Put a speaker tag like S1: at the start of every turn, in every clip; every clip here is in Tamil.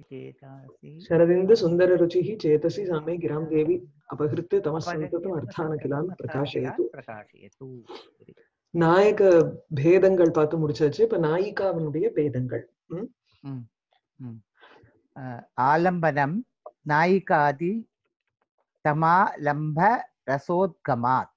S1: चेतासि
S2: शरदिन्दु सुन्दर रुचिः चेतसि सामे गिरां देवी अपहृत्य तमस्सन्ततम् अर्थान किलान् प्रकाशयतु
S1: प्रकाशयतु
S2: நாயக பேதங்கள் பார்த்து முடிச்சாச்சு இப்ப நாயிகாவினுடைய பேதங்கள் ம்?
S1: अ, आलम्बनं नायिकादि तमालम्ब रसोद्गमात्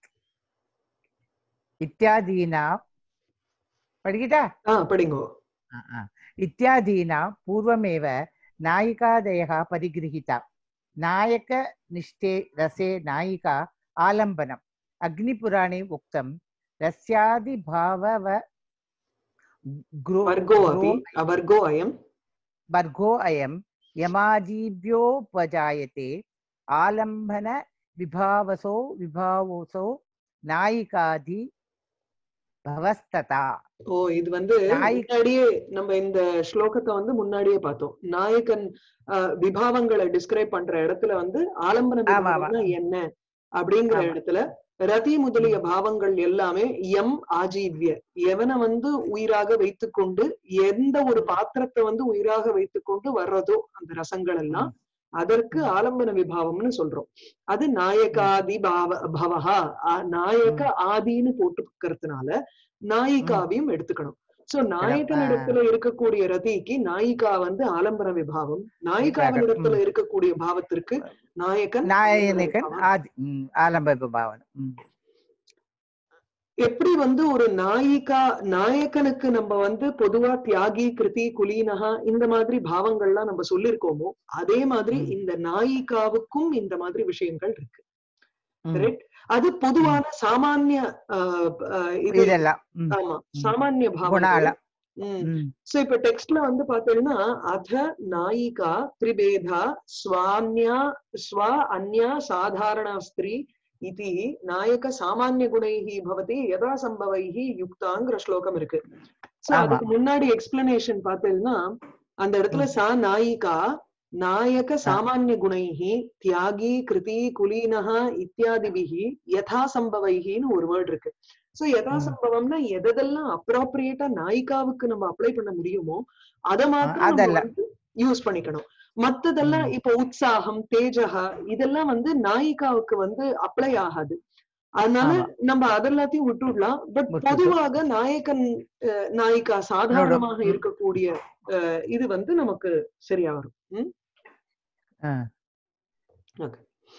S1: इत्यादीनां पठिता
S2: ஆ படிங்கோ
S1: अ, अ, इत्यादीनां पूर्वमेव नायिकादयः परिगृहीता नायकनिष्ठे रसे नायिका आलम्बनम् अग्निपुराणे उक्तं रस्यादिभावव ग्रो
S2: वर्गो
S1: ग्रो
S2: अपि अवर्गो अयम्
S1: वर्गो अयं यमाजीभ्योपजायते आलम्बन विभावसो विभावसो नायिकादि भवस्तता
S2: ஓ இது வந்து
S1: நாயி-
S2: முன்னாடியே நம்ம இந்த ஸ்லோகத்தை வந்து முன்னாடியே பார்த்தோம் நாயகன் அஹ், விபாவங்களை டிஸ்கிரைப் பண்ற இடத்துல வந்து ஆலம்பன
S1: ஆமா, ஆமா.
S2: விபாவம்னா என்ன அப்படிங்கிற
S1: ஆமா.
S2: இடத்துல ரதி முதலிய பாவங்கள் எல்லாமே எம் ஆஜீவ்ய எவனை வந்து உயிராக வைத்துக்கொண்டு எந்த ஒரு பாத்திரத்தை வந்து உயிராக வைத்துக்கொண்டு வர்றதோ அந்த ரசங்கள் எல்லாம் அதற்கு
S1: ம்.
S2: ஆலம்பன விபாவம்னு சொல்றோம் அது நாயகாதி பாவ பவஹா ஆ- நாயக ஆதின்னு போட்டுக்கிறதுனால நாயிகாவையும் எடுத்துக்கணும் சோ நாயகனிடத்துல இருக்கக்கூடிய ரதிக்கு நாயிகா வந்து ஆலம்பன விபாவம் நாயிகாவின் இடத்துல இருக்கக்கூடிய பாவத்திற்கு நாயகன்
S1: नायकन्
S2: ஆலம்பன
S1: आदि ம், आलम्ब विभावनं ம்.
S2: எப்படி வந்து ஒரு நாயிகா நாயகனுக்கு நம்ம வந்து பொதுவா தியாகி கிருதி குலீனகா இந்த மாதிரி பாவங்கள்லாம் நம்ம சொல்லியிருக்கோமோ அதே மாதிரி
S1: ம்.
S2: இந்த நாயிகாவுக்கும் இந்த மாதிரி விஷயங்கள் இருக்கு
S1: ம்.
S2: Correct? அது பொதுவான சாமானிய ஆஹ், ஆஹ், இது
S1: இதெல்லாம் ம்,
S2: ஆமா சாமானிய
S1: குணால
S2: பாவங்கள் உம்
S1: ம்,
S2: சோ இப்ப டெக்ஸ்ட்ல வந்து பாத்தீங்கன்னா அத நாயிகா திரிபேதா ஸ்வான்யா ஸ்வ அந்யா சாதாரணா ஸ்திரீ இதி நாயக சாமானிய குணைஹி பவதி யதா சம்பவைஹி யுக்தாங்கிற ஸ்லோகம் இருக்கு சோ
S1: ஆமா.
S2: அதுக்கு முன்னாடி எக்ஸ்பிளனேஷன் பார்த்தீங்கன்னா அந்த இடத்துல சா நாயிகா நாயக சாமானிய குணைஹி தியாகி கிருதி குலீனஹா இத்தியாதிபிஹி யதா சம்பவைஹின்னு ஒரு வேர்ட் இருக்கு சோ யதா
S1: ம்.
S2: சம்பவம்னா எதெல்லாம் அப்ராப்ரியேட்டா நாயிகாவுக்கு நம்ம அப்ளை பண்ண முடியுமோ அத மாத்திரம் நம்ம
S1: அதெல்லாம்.
S2: வந்து யூஸ் பண்ணிக்கணும் மத்ததெல்லாம்
S1: ம்.
S2: இப்ப உற்சாகம் தேஜகா இதெல்லாம் வந்து நாயிகாவுக்கு வந்து அப்ளை ஆகாது அதனால
S1: ஆமா.
S2: நம்ம அதெல்லாத்தையும் விட்டுடலாம் பட்
S1: விட்டுட்டு.
S2: பொதுவாக நாயகன் அஹ், நாயிகா சாதாரணமாக
S1: ம்.
S2: இருக்கக்கூடிய அஹ், இது வந்து நமக்கு சரியா வரும் ம்?
S1: ஆ.
S2: Okay.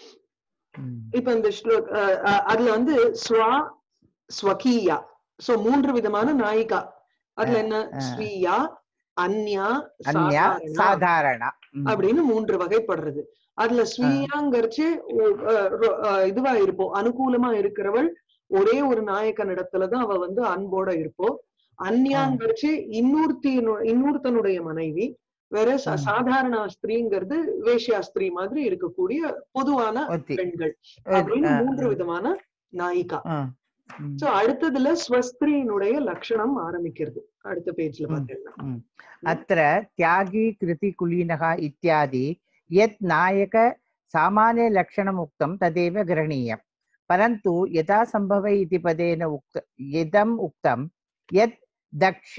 S1: ம்.
S2: இப்ப இந்த ஸ்லோக் அஹ், அஹ், அதுல வந்து ஸ்வா ஸ்வகீயா சோ மூன்று விதமான நாயிகா அதுல என்ன
S1: ஆ.
S2: ஸ்வீயா அந்யா
S1: அந்யா
S2: சாதாரணா
S1: சாதாரண ம்.
S2: அப்படின்னு மூன்று வகைப்படுறது அதுல ஸ்வீயாங்கரிச்சு ஒ- அஹ் ரொ- அஹ் இதுவா இருப்போம் அனுகூலமா இருக்கிறவள் ஒரே ஒரு நாயக்கன் இடத்துலதான் அவ வந்து அன்போட இருப்போம் அந்யாங்கரிச்சு இன்னொருத்தி இன்னொருத்தனுடைய மனைவி வேற ச-
S1: ம்.
S2: சாதாரண ஸ்திரீங்கிறது வேஷ்யா ஸ்திரீ மாதிரி இருக்கக்கூடிய பொதுவான
S1: ஒத்தி.
S2: பெண்கள்
S1: ஒரு-
S2: அப்படின்னு
S1: ஆ,
S2: மூன்று
S1: ஆ.
S2: விதமான நாயிகா
S1: ஆ. ம்.
S2: சோ அடுத்ததுல ஸ்வஸ்திரீனுடைய லட்சணம் ஆரம்பிக்கிறது அடுத்த பேஜ்ல
S1: ம்.
S2: பாத்தீங்கன்னா
S1: ம். अत्र त्यागी कृतिकुलीनः इत्यादि यत् नायक सामान्यलक्षणम् उक्तं तदेव ग्रहणीयं परन्तु यथा सम्भव इति पदेन उक्त इदम् उक्तं यत् दक्ष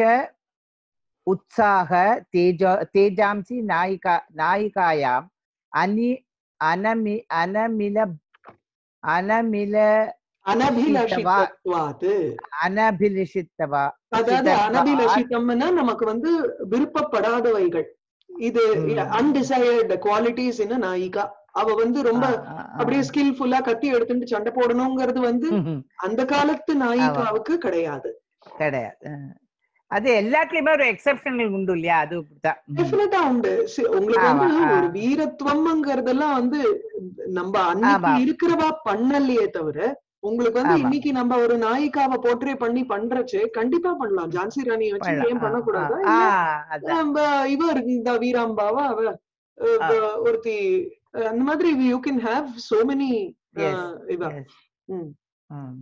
S1: उत्साह तेज तेजांसि नायिका नायिकायाम् अनि अनमि अनमिल अनमिल
S2: அனபிலஷித்வாத்து
S1: अनभिलषितवा
S2: அதாவது
S1: சித்தத்வா-
S2: அனபிலஷிதம்னா நமக்கு வந்து விருப்பப்படாதவைகள் இது
S1: ம்.
S2: அன்டிசையர்டு குவாலிட்டிஸ் இன் நாயிகா அவ வந்து ரொம்ப
S1: ஆ, ஆ, ஆ.
S2: அப்படியே ஸ்கில்ஃபுல்லா கத்தி எடுத்துட்டு சண்டை போடணுங்கிறது வந்து
S1: ம்ஹும்.
S2: அந்த காலத்து நாயிகாவுக்கு கிடையாது
S1: கிடையாது அஹ். அது எல்லாத்துலயுமே ஒரு எக்ஸெப்ஷனல் உண்டு இல்லையா அது இப்படிதான் ம்.
S2: டெஃபினட்டா உண்டு சி- உங்களுக்கு
S1: ஆமா,
S2: வந்து
S1: ஆ.
S2: ஒரு வீரத்துவம்ங்கிறதெல்லாம் வந்து நம்ம அன்னைக்கு
S1: ஆமா.
S2: இருக்கிறவா பண்ணலையே தவிர உங்களுக்கு வந்து
S1: ஆமா.
S2: இன்னைக்கு நம்ம ஒரு நாயிகாவை போர்ட்ரே பண்ணி பண்றச்சு கண்டிப்பா பண்ணலாம் ஜான்சி ராணியை வச்சு
S1: பண்ணலாம்.
S2: ஏன்
S1: ஆ,
S2: பண்ணக்கூடாதா
S1: ஆ,
S2: இல்ல
S1: அதான்.
S2: நம்ம இவ இருக்கு இந்த வீராம்பாவா அவ அஹ்,
S1: ஆ.
S2: வ- ஒருத்தி அஹ், அந்த மாதிரி you can have so many
S1: Yes,
S2: இவ
S1: yes.
S2: ம்.
S1: ம்.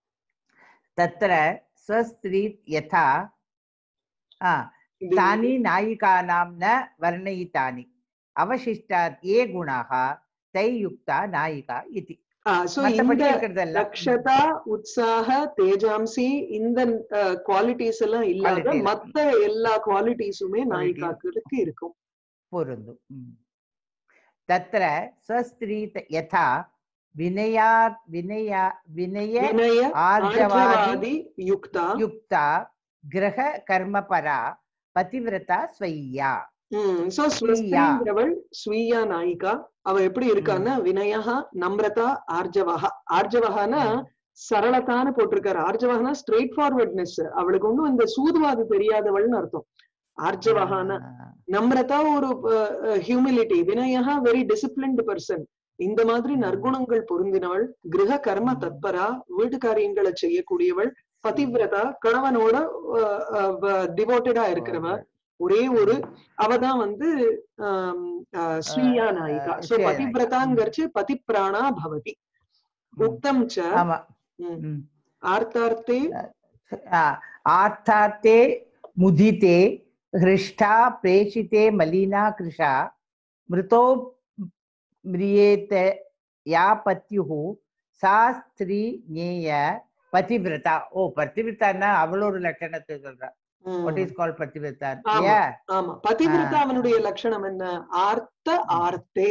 S1: तत्र स्वस्त्री यथा आ,
S2: இது
S1: तानि नायिकानां न वर्णयितानि अवशिष्टात् ये गुणाः तै युक्ता नायिका इति
S2: சோ
S1: மத்தபடி
S2: இந்த
S1: இருக்கிறதெல்லாம்
S2: தக்ஷதா உற்சாக தேஜாம்சி இந்த குவாலிட்டிஸ் எல்லாம் இல்லாத
S1: Quality எல்லாம்.
S2: மத்த எல்லா குவாலிட்டிஸுமே நாயிகாக்களுக்கு இருக்கும்
S1: பொருந்தும் ம். தத்ர ஸ்வஸ்திரீ த- யதா வினயா வினயா வினய
S2: வினய
S1: ஆர்ஜவாதி
S2: ஆர்ஜவாதி யுக்தா
S1: யுக்தா கிரக கர்மபரா பதிவிரதா ஸ்வையா
S2: ம் சோ ஸ்வஸ்திங்கிறவள் ஸ்வீயா நாயிகா அவ எப்படி இருக்கான்னா வினயா நம்ரதா ஆர்ஜவஹா ஆர்ஜவஹானா சரளத்தான்னு போட்டிருக்காரு ஆர்ஜவஹானா ஸ்ட்ரெயிட் ஃபார்வர்ட்னஸ் அவளுக்கு ஒண்ணும் இந்த சூதுவாது தெரியாதவள்னு அர்த்தம் ஆர்ஜவஹானா நம்ரதா ஒரு ஹியூமிலிட்டி வினயா வெரி டிசிப்ளின்டு பர்சன் இந்த மாதிரி நற்குணங்கள் பொருந்தினவள் கிரக கர்ம தத்பரா வீட்டு காரியங்களை செய்யக்கூடியவள் பதிவிரதா கணவனோட டிவோட்டடா இருக்கிறவ ஒரே ஒரு அவதான் வந்து ஆம், ஆஹ், ஸ்ரீயா நாயிகா சோ
S1: ஸ்ரீயா நாயிகா.
S2: பதிவிரதாங்கிறச்சு பதிப்பிராணா பவதி உக்தம் ச
S1: ஆமா
S2: ம்,
S1: ம்.
S2: ஆர்த்தார்த்தே
S1: आ, आर्थार्थे मुदिते हृष्टा प्रेषिते मलिना कृशा मृतो म्रियेत या पत्युः सा स्त्री ज्ञेय பதிவிரதா ஓ பதிவிரதான்னா அவளோட லட்சணத்தை சொல்றா
S2: ம்,
S1: வாட் இஸ் கால் பதிவிரதா
S2: ஆமா.
S1: இல்லையா
S2: ஆமா பதிவிரதா அவனுடைய லட்சணம் என்ன ஆர்த்த ஆர்த்தே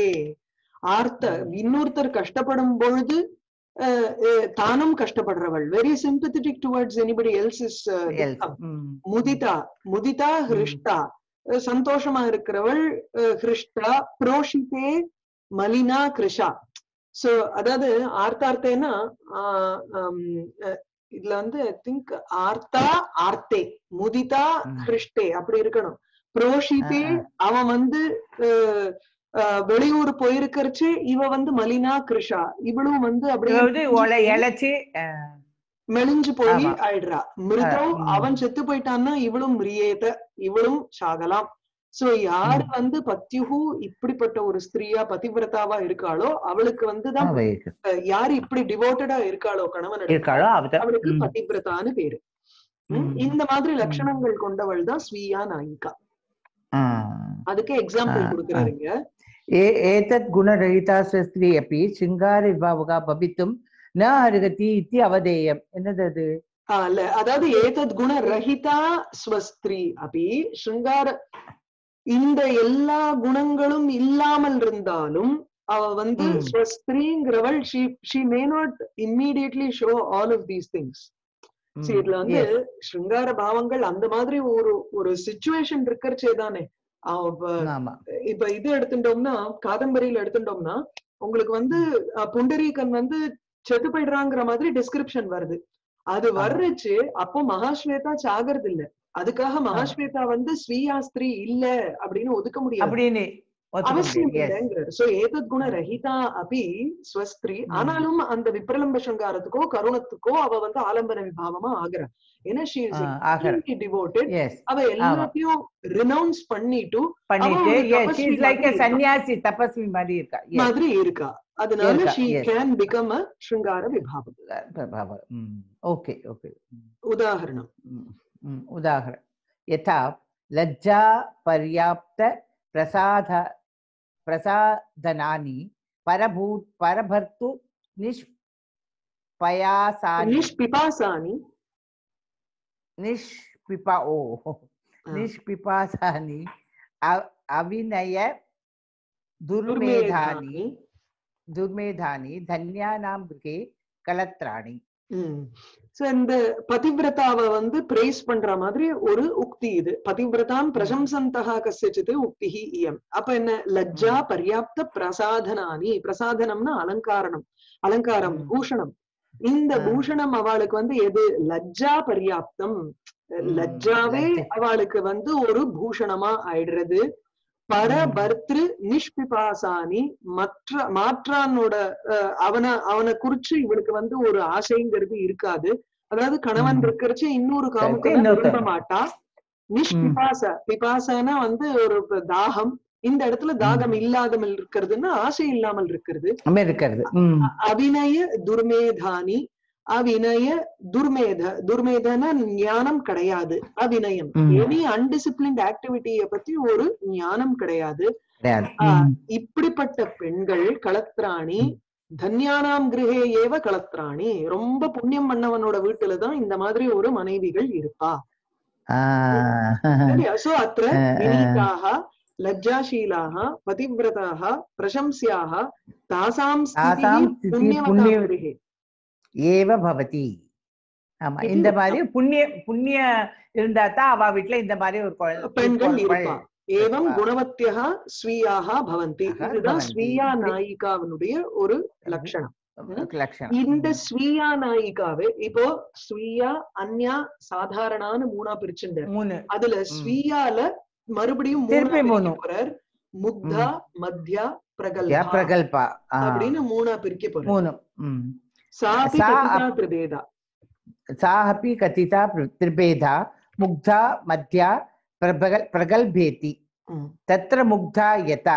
S2: ஆர்த்த இன்னொருத்தர் கஷ்டப்படும் பொழுது அஹ், அஹ், தானும் கஷ்டப்படுறவள் very sympathetic towards anybody else is
S1: Else. ம்.
S2: முதிதா முதிதா ஹிருஷ்டா அஹ், சந்தோஷமா இருக்கிறவள் அஹ், ஹிருஷ்டா புரோஷிதே மலினா கிருஷா சோ அதாவது ஆர்த்தார்த்தேனா ஆஹ், ஹம், அஹ், இதுல வந்து ஐ திங்க் ஆர்த்தா ஆர்த்தே முதிதா
S1: ம்.
S2: ஹிருஷ்டே அப்படி இருக்கணும் புரோஷிதே
S1: ஆ,
S2: அவன் வந்து அஹ், அஹ், வெளியூர் போயிருக்கிறச்சு இவ வந்து மலினா கிருஷா இவளும் வந்து அப்படியே
S1: அதாவது ஒலை இழைச்சு அஹ்,
S2: மெலிஞ்சு போய்
S1: ஆமா.
S2: ஆயிடுறா மிருதோ
S1: ம்.
S2: அவன் செத்து போயிட்டான்னா இவளும் மிரியேத இவளும் சாகலாம் சோ யாரு வந்து பத்யுகு இப்படிப்பட்ட ஒரு ஸ்திரீயா பதிவிரதாவா இருக்காளோ அவளுக்கு வந்துதான்
S1: அவ இருக்கு.
S2: அஹ், யாரு இப்படி டிவோட்டடா இருக்காளோ கணவன்
S1: இருக்காளோ அவதான்
S2: அவளுக்கு
S1: ம்.
S2: பதிவிரதான்னு பேரு ம்,
S1: ம்.
S2: இந்த மாதிரி லட்சணங்கள் கொண்டவள் தான் ஸ்வீயா நாயிகா
S1: ஆ.
S2: அதுக்கு எக்ஸாம்பிள்
S1: ஆ,
S2: கொடுக்குறாருங்க
S1: ए- एतत् गुणरहिता स्वस्त्री अपि शृङ्गारविभावका भवितुं न अर्हति इति अवधेयम् என்னது அது
S2: ஆ, இல்ல அதாவது ஏதத் குண ரஹிதா ஸ்வஸ்திரி அபி ஸ்ருங்கார இந்த எல்லா குணங்களும் இல்லாமல் இருந்தாலும் அவ வந்து
S1: ம்.
S2: ஸ்வஸ்திரிங்கிறவள் she she may not immediately show all of these things சரி இதுல வந்து
S1: Yes.
S2: ஸ்ருங்கார பாவங்கள் அந்த மாதிரி ஒரு ஒரு சுச்சுவேஷன் இருக்கிறச்சே தானே அவ
S1: ஆமா
S2: இப்ப இது எடுத்துட்டோம்னா காதம்பரியில எடுத்துட்டோம்னா உங்களுக்கு வந்து அஹ், புண்டரீகன் வந்து செத்து போயிடுறாங்கிற மாதிரி டிஸ்கிரிப்ஷன் வருது அது
S1: ஆமா.
S2: வர்றச்சு அப்போ மகாஸ்வேதா சாகிறது இல்ல அதுக்காக மகாஸ்வேதா வந்து ஸ்ரீயாஸ்திரி இல்ல அப்படின்னு ஒதுக்க முடியாது
S1: அப்படின்னு ஒத்துக்க
S2: அவசியம்
S1: முடியாது. Yes.
S2: இல்லைங்கிறார் சோ ஏதத் குண ரஹிதா அபி ஸ்வஸ்திரி
S1: ம்.
S2: ஆனாலும் அந்த விப்ரலம்ப சங்காரத்துக்கோ கருணத்துக்கோ அவ வந்து ஆலம்பன விபாவமா ஆகுறா ஏன்னா ஷீ
S1: ஆ, ஆகற.
S2: Is devoted
S1: Yes.
S2: அவ எல்லாத்தையும் ரினவுன்ஸ் பண்ணிட்டு
S1: பண்ணிட்டு
S2: ஒரு
S1: yes,
S2: தபஸ்வி
S1: she is like a
S2: மாதிரி இருக்கா.
S1: சன்னியாசி தபஸ்வி மாதிரி இருக்கா Yes.
S2: மாதிரி இருக்கா அதனால
S1: இருக்கா,
S2: she
S1: yes.
S2: Can become a ஸ்ருங்கார விபாவம்
S1: प्रभावः ओके ओके
S2: உதாரணம்
S1: उदाहरण यथा लज्जा पर्याप्त प्रसाद प्रसाधनानि परभू परभर्तु निष्पयासानि
S2: நிஷ்பிபாசானி
S1: निष्पिपा ओ निष्पिपासानि अ- अविनय दुर्मेधानि दुर्मेधानि धन्यानां गृहे कलत्राणि
S2: சோ இந்த பதிவிரதாவ வந்து பிரேஸ் பண்ற மாதிரி ஒரு உக்தி இது பதிவிரதாம் பிரசம்சந்தகா கசிச்சித் உக்திஹி இயம் அப்ப என்ன லஜ்ஜா
S1: ம்.
S2: பர்யாப்த பிரசாதனானி பிரசாதனம்னா அலங்காரணம் அலங்காரம்
S1: ம்.
S2: பூஷணம் இந்த
S1: ஆ.
S2: பூஷணம் அவளுக்கு வந்து எது லஜ்ஜா பர்யாப்தம் லஜ்ஜாவே
S1: லஜ்ஜா.
S2: அவளுக்கு வந்து ஒரு பூஷணமா ஆயிடுறது பர
S1: ம்.
S2: பர்த்ரு நிஷ்பிபாசானி மற்ற மாற்றானோட அஹ், அவன அவனை குறிச்சு இவளுக்கு வந்து ஒரு ஆசைங்கிறது இருக்காது அதாவது கணவன்
S1: ம்.
S2: இருக்கிறச்சு இன்னொரு காமுக்கு
S1: இன்னொருத்தன்.
S2: விரும்ப மாட்டா நிஷ்பிபாச பிபாசனா வந்து ஒரு தாகம் இந்த இடத்துல தாகம் இல்லாதமல் இருக்கிறதுன்னா ஆசை இல்லாமல் இருக்கிறது
S1: இருக்கிறது ம்.
S2: அவிநய துர்மேதானி அவிநய துர்மேத துர்மேதன ஞானம் கிடையாது அவிநயம்
S1: ம்.
S2: எனி அன்டிசிப்ளின்ட் ஆக்டிவிட்டிய பத்தி ஒரு ஞானம் கிடையாது
S1: கிடையாது.
S2: ஆ,
S1: ம்.
S2: இப்படிப்பட்ட பெண்கள் களத்ராணி தன்யானாம் கிரகே ஏவ களத்ராணி ரொம்ப புண்ணியம் பண்ணவனோட வீட்டுலதான் இந்த மாதிரி ஒரு மனைவிகள் இருப்பா
S1: ஆ.
S2: சரியா சோ அத்திர
S1: ஆ, ஆ.
S2: வினீதாக லஜ்ஜாஷீலாः பதிவிரதாः பிரசம்ஸ்யாः தாசாம்
S1: தாசாம்
S2: ஸ்திதிः
S1: ஸ்திதிः
S2: புண்ணியவதாபுரிः
S1: ஏவ பவதி ஆமா
S2: இது
S1: இந்த மாதிரி புண்ணிய புண்ணிய இருந்தா தான் அவ வீட்டுல இந்த மாதிரி ஒரு குழந்தை
S2: பெண்கள்
S1: குழந்தை-
S2: இருப்பா ஏவம்
S1: இருப்பா.
S2: குணவத்தியः ஸ்வீயாக பவந்தி
S1: ஆஹா,
S2: இதுதான்
S1: பவந்தி.
S2: ஸ்வீயா
S1: இப்படி-
S2: நாயிகாவினுடைய ஒரு லட்சணம்
S1: லட்சணம்
S2: இந்த ஸ்வீயா நாயிகாவே இப்போ ஸ்வீயா அந்யா சாதாரணான்னு மூணா பிரிச்சுட்டார்
S1: மூணு
S2: அதுல ஸ்வீயால மறுபடியும் மூணா
S1: திருப்பி
S2: பிரிக்க
S1: மூணு.
S2: போறார் முக்தா மத்யா
S1: யா
S2: பிரகல்பா
S1: பிரகல்பா ஆ,
S2: அப்படின்னு மூணா பிரிக்க போறார்
S1: மூணு ம்.
S2: சாபி
S1: சா
S2: கதிதா
S1: அப்-
S2: திரிபேதா
S1: सा अपि कथिता प्र- त्रिभेदा मुग्धा मध्या प्रबल प्रगल्भेति
S2: ம்.
S1: तत्र मुग्धा यथा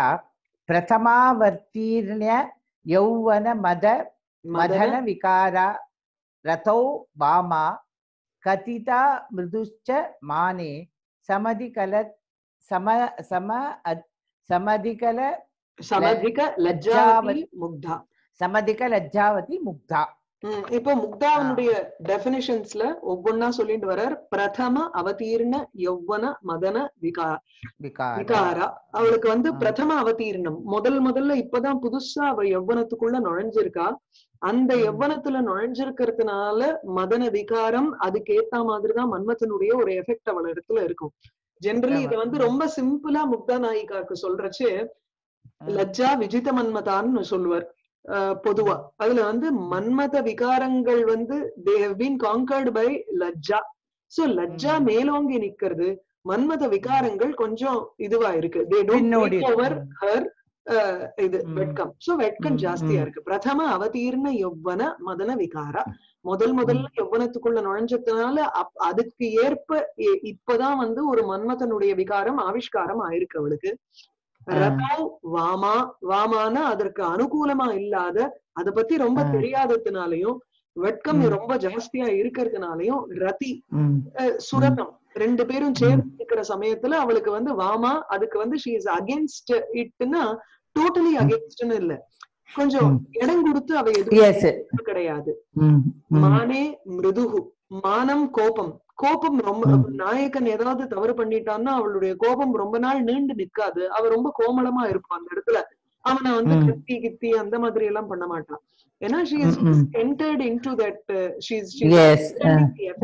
S1: प्रथमावर्तीर्ण्य यौवन मद
S2: மதன
S1: मदन विकारा रथौ वामा कथिता मृदुश्च माने समधिकल सम सम अ- समधिकल
S2: சமதிக லஜ்ஜாவதி முக்தா
S1: समधिक लज्जावती मुग्धा
S2: ம், இப்போ முக்தாவனுடைய டெபினிஷன்ஸ்ல ஒவ்வொன்னா சொல்லிட்டு வர்றார் பிரதம அவதீர்ண யௌவன மதன விகா
S1: विकार
S2: விகாரா அவளுக்கு வந்து
S1: ஆ.
S2: பிரதம அவதீர்ணம் முதல் முதல்ல இப்பதான் புதுசா அவ யௌவனத்துக்குள்ள நுழைஞ்சிருக்கா அந்த
S1: ம்.
S2: யௌவனத்துல நுழைஞ்சிருக்கிறதுனால மதன விகாரம் அதுக்கு ஏத்த மாதிரிதான் மன்மதனுடைய ஒரு எஃபெக்ட் அவள் இடத்துல இருக்கும் ஜெனரலி இத
S1: ஆமா.
S2: வந்து ரொம்ப சிம்பிளா முக்தா நாயிகாக்கு சொல்றச்சு
S1: ம்.
S2: லஜ்ஜா விஜித மன்மதான்னு சொல்லுவார் அஹ் பொதுவா அதுல வந்து மன்மத விகாரங்கள் வந்து they have been conquered by லஜ்ஜா சோ லஜ்ஜா
S1: ம்.
S2: மேலோங்கி நிக்கிறது மன்மத விகாரங்கள் கொஞ்சம் இதுவா இருக்கு தே
S1: பின்னோடி
S2: டோன்ட் ஓவர்
S1: இருக்கு.
S2: ஹர் இது
S1: ம்.
S2: வெட்கம் சோ வெட்கம்
S1: ம்,
S2: ஜாஸ்தியா
S1: ம்.
S2: இருக்கு பிரதம அவதீர்ண யௌவன மதன விகாரா முதல் முதல்ல யௌவனத்துக்குள்ள நுழைஞ்சதுனால அப்- அதுக்கு ஏற்ப இ- இப்பதான் வந்து ஒரு மன்மதனுடைய விகாரம் ஆவிஷ்காரம் ஆயிருக்கு அவளுக்கு
S1: ஆ.
S2: ரதௌ வாமா வாமானா அதற்கு அனுகூலமா இல்லாத அத பத்தி ரொம்ப
S1: ஆ.
S2: தெரியாததுனாலயும் வெட்கம்
S1: ம்.
S2: ரொம்ப ஜாஸ்தியா இருக்கிறதுனாலயும் ரதி
S1: ம்.
S2: அஹ், சுரதம் ரெண்டு பேரும் சேர்ந்து இருக்கிற சமயத்துல அவளுக்கு வந்து வாமா அதுக்கு வந்து ஷி இஸ் அகேன்ஸ்ட் இட்னா டோட்டலி
S1: ம்.
S2: அகேன்ஸ்ட்னு இல்ல கொஞ்சம்
S1: ம்.
S2: இடம் கொடுத்து அவ
S1: Yes.
S2: எதுவும் கிடையாது
S1: ம். ம்.
S2: மானே மிருதுகு மானம் கோபம் கோபம் ரொம்ப
S1: ம்.
S2: நாயகன் ஏதாவது தவறு பண்ணிட்டான்னா அவளுடைய கோபம் ரொம்ப நாள் நீண்டு நிக்காது அவ ரொம்ப கோமளமா இருப்பான் அந்த இடத்துல அவனை வந்து
S1: ம்.
S2: கத்தி கித்தி அந்த மாதிரி எல்லாம் பண்ண மாட்டான் ஏன்னா ஷி இஸ்
S1: ம், ம்.
S2: Entered into that she's
S1: Yes. ஆ.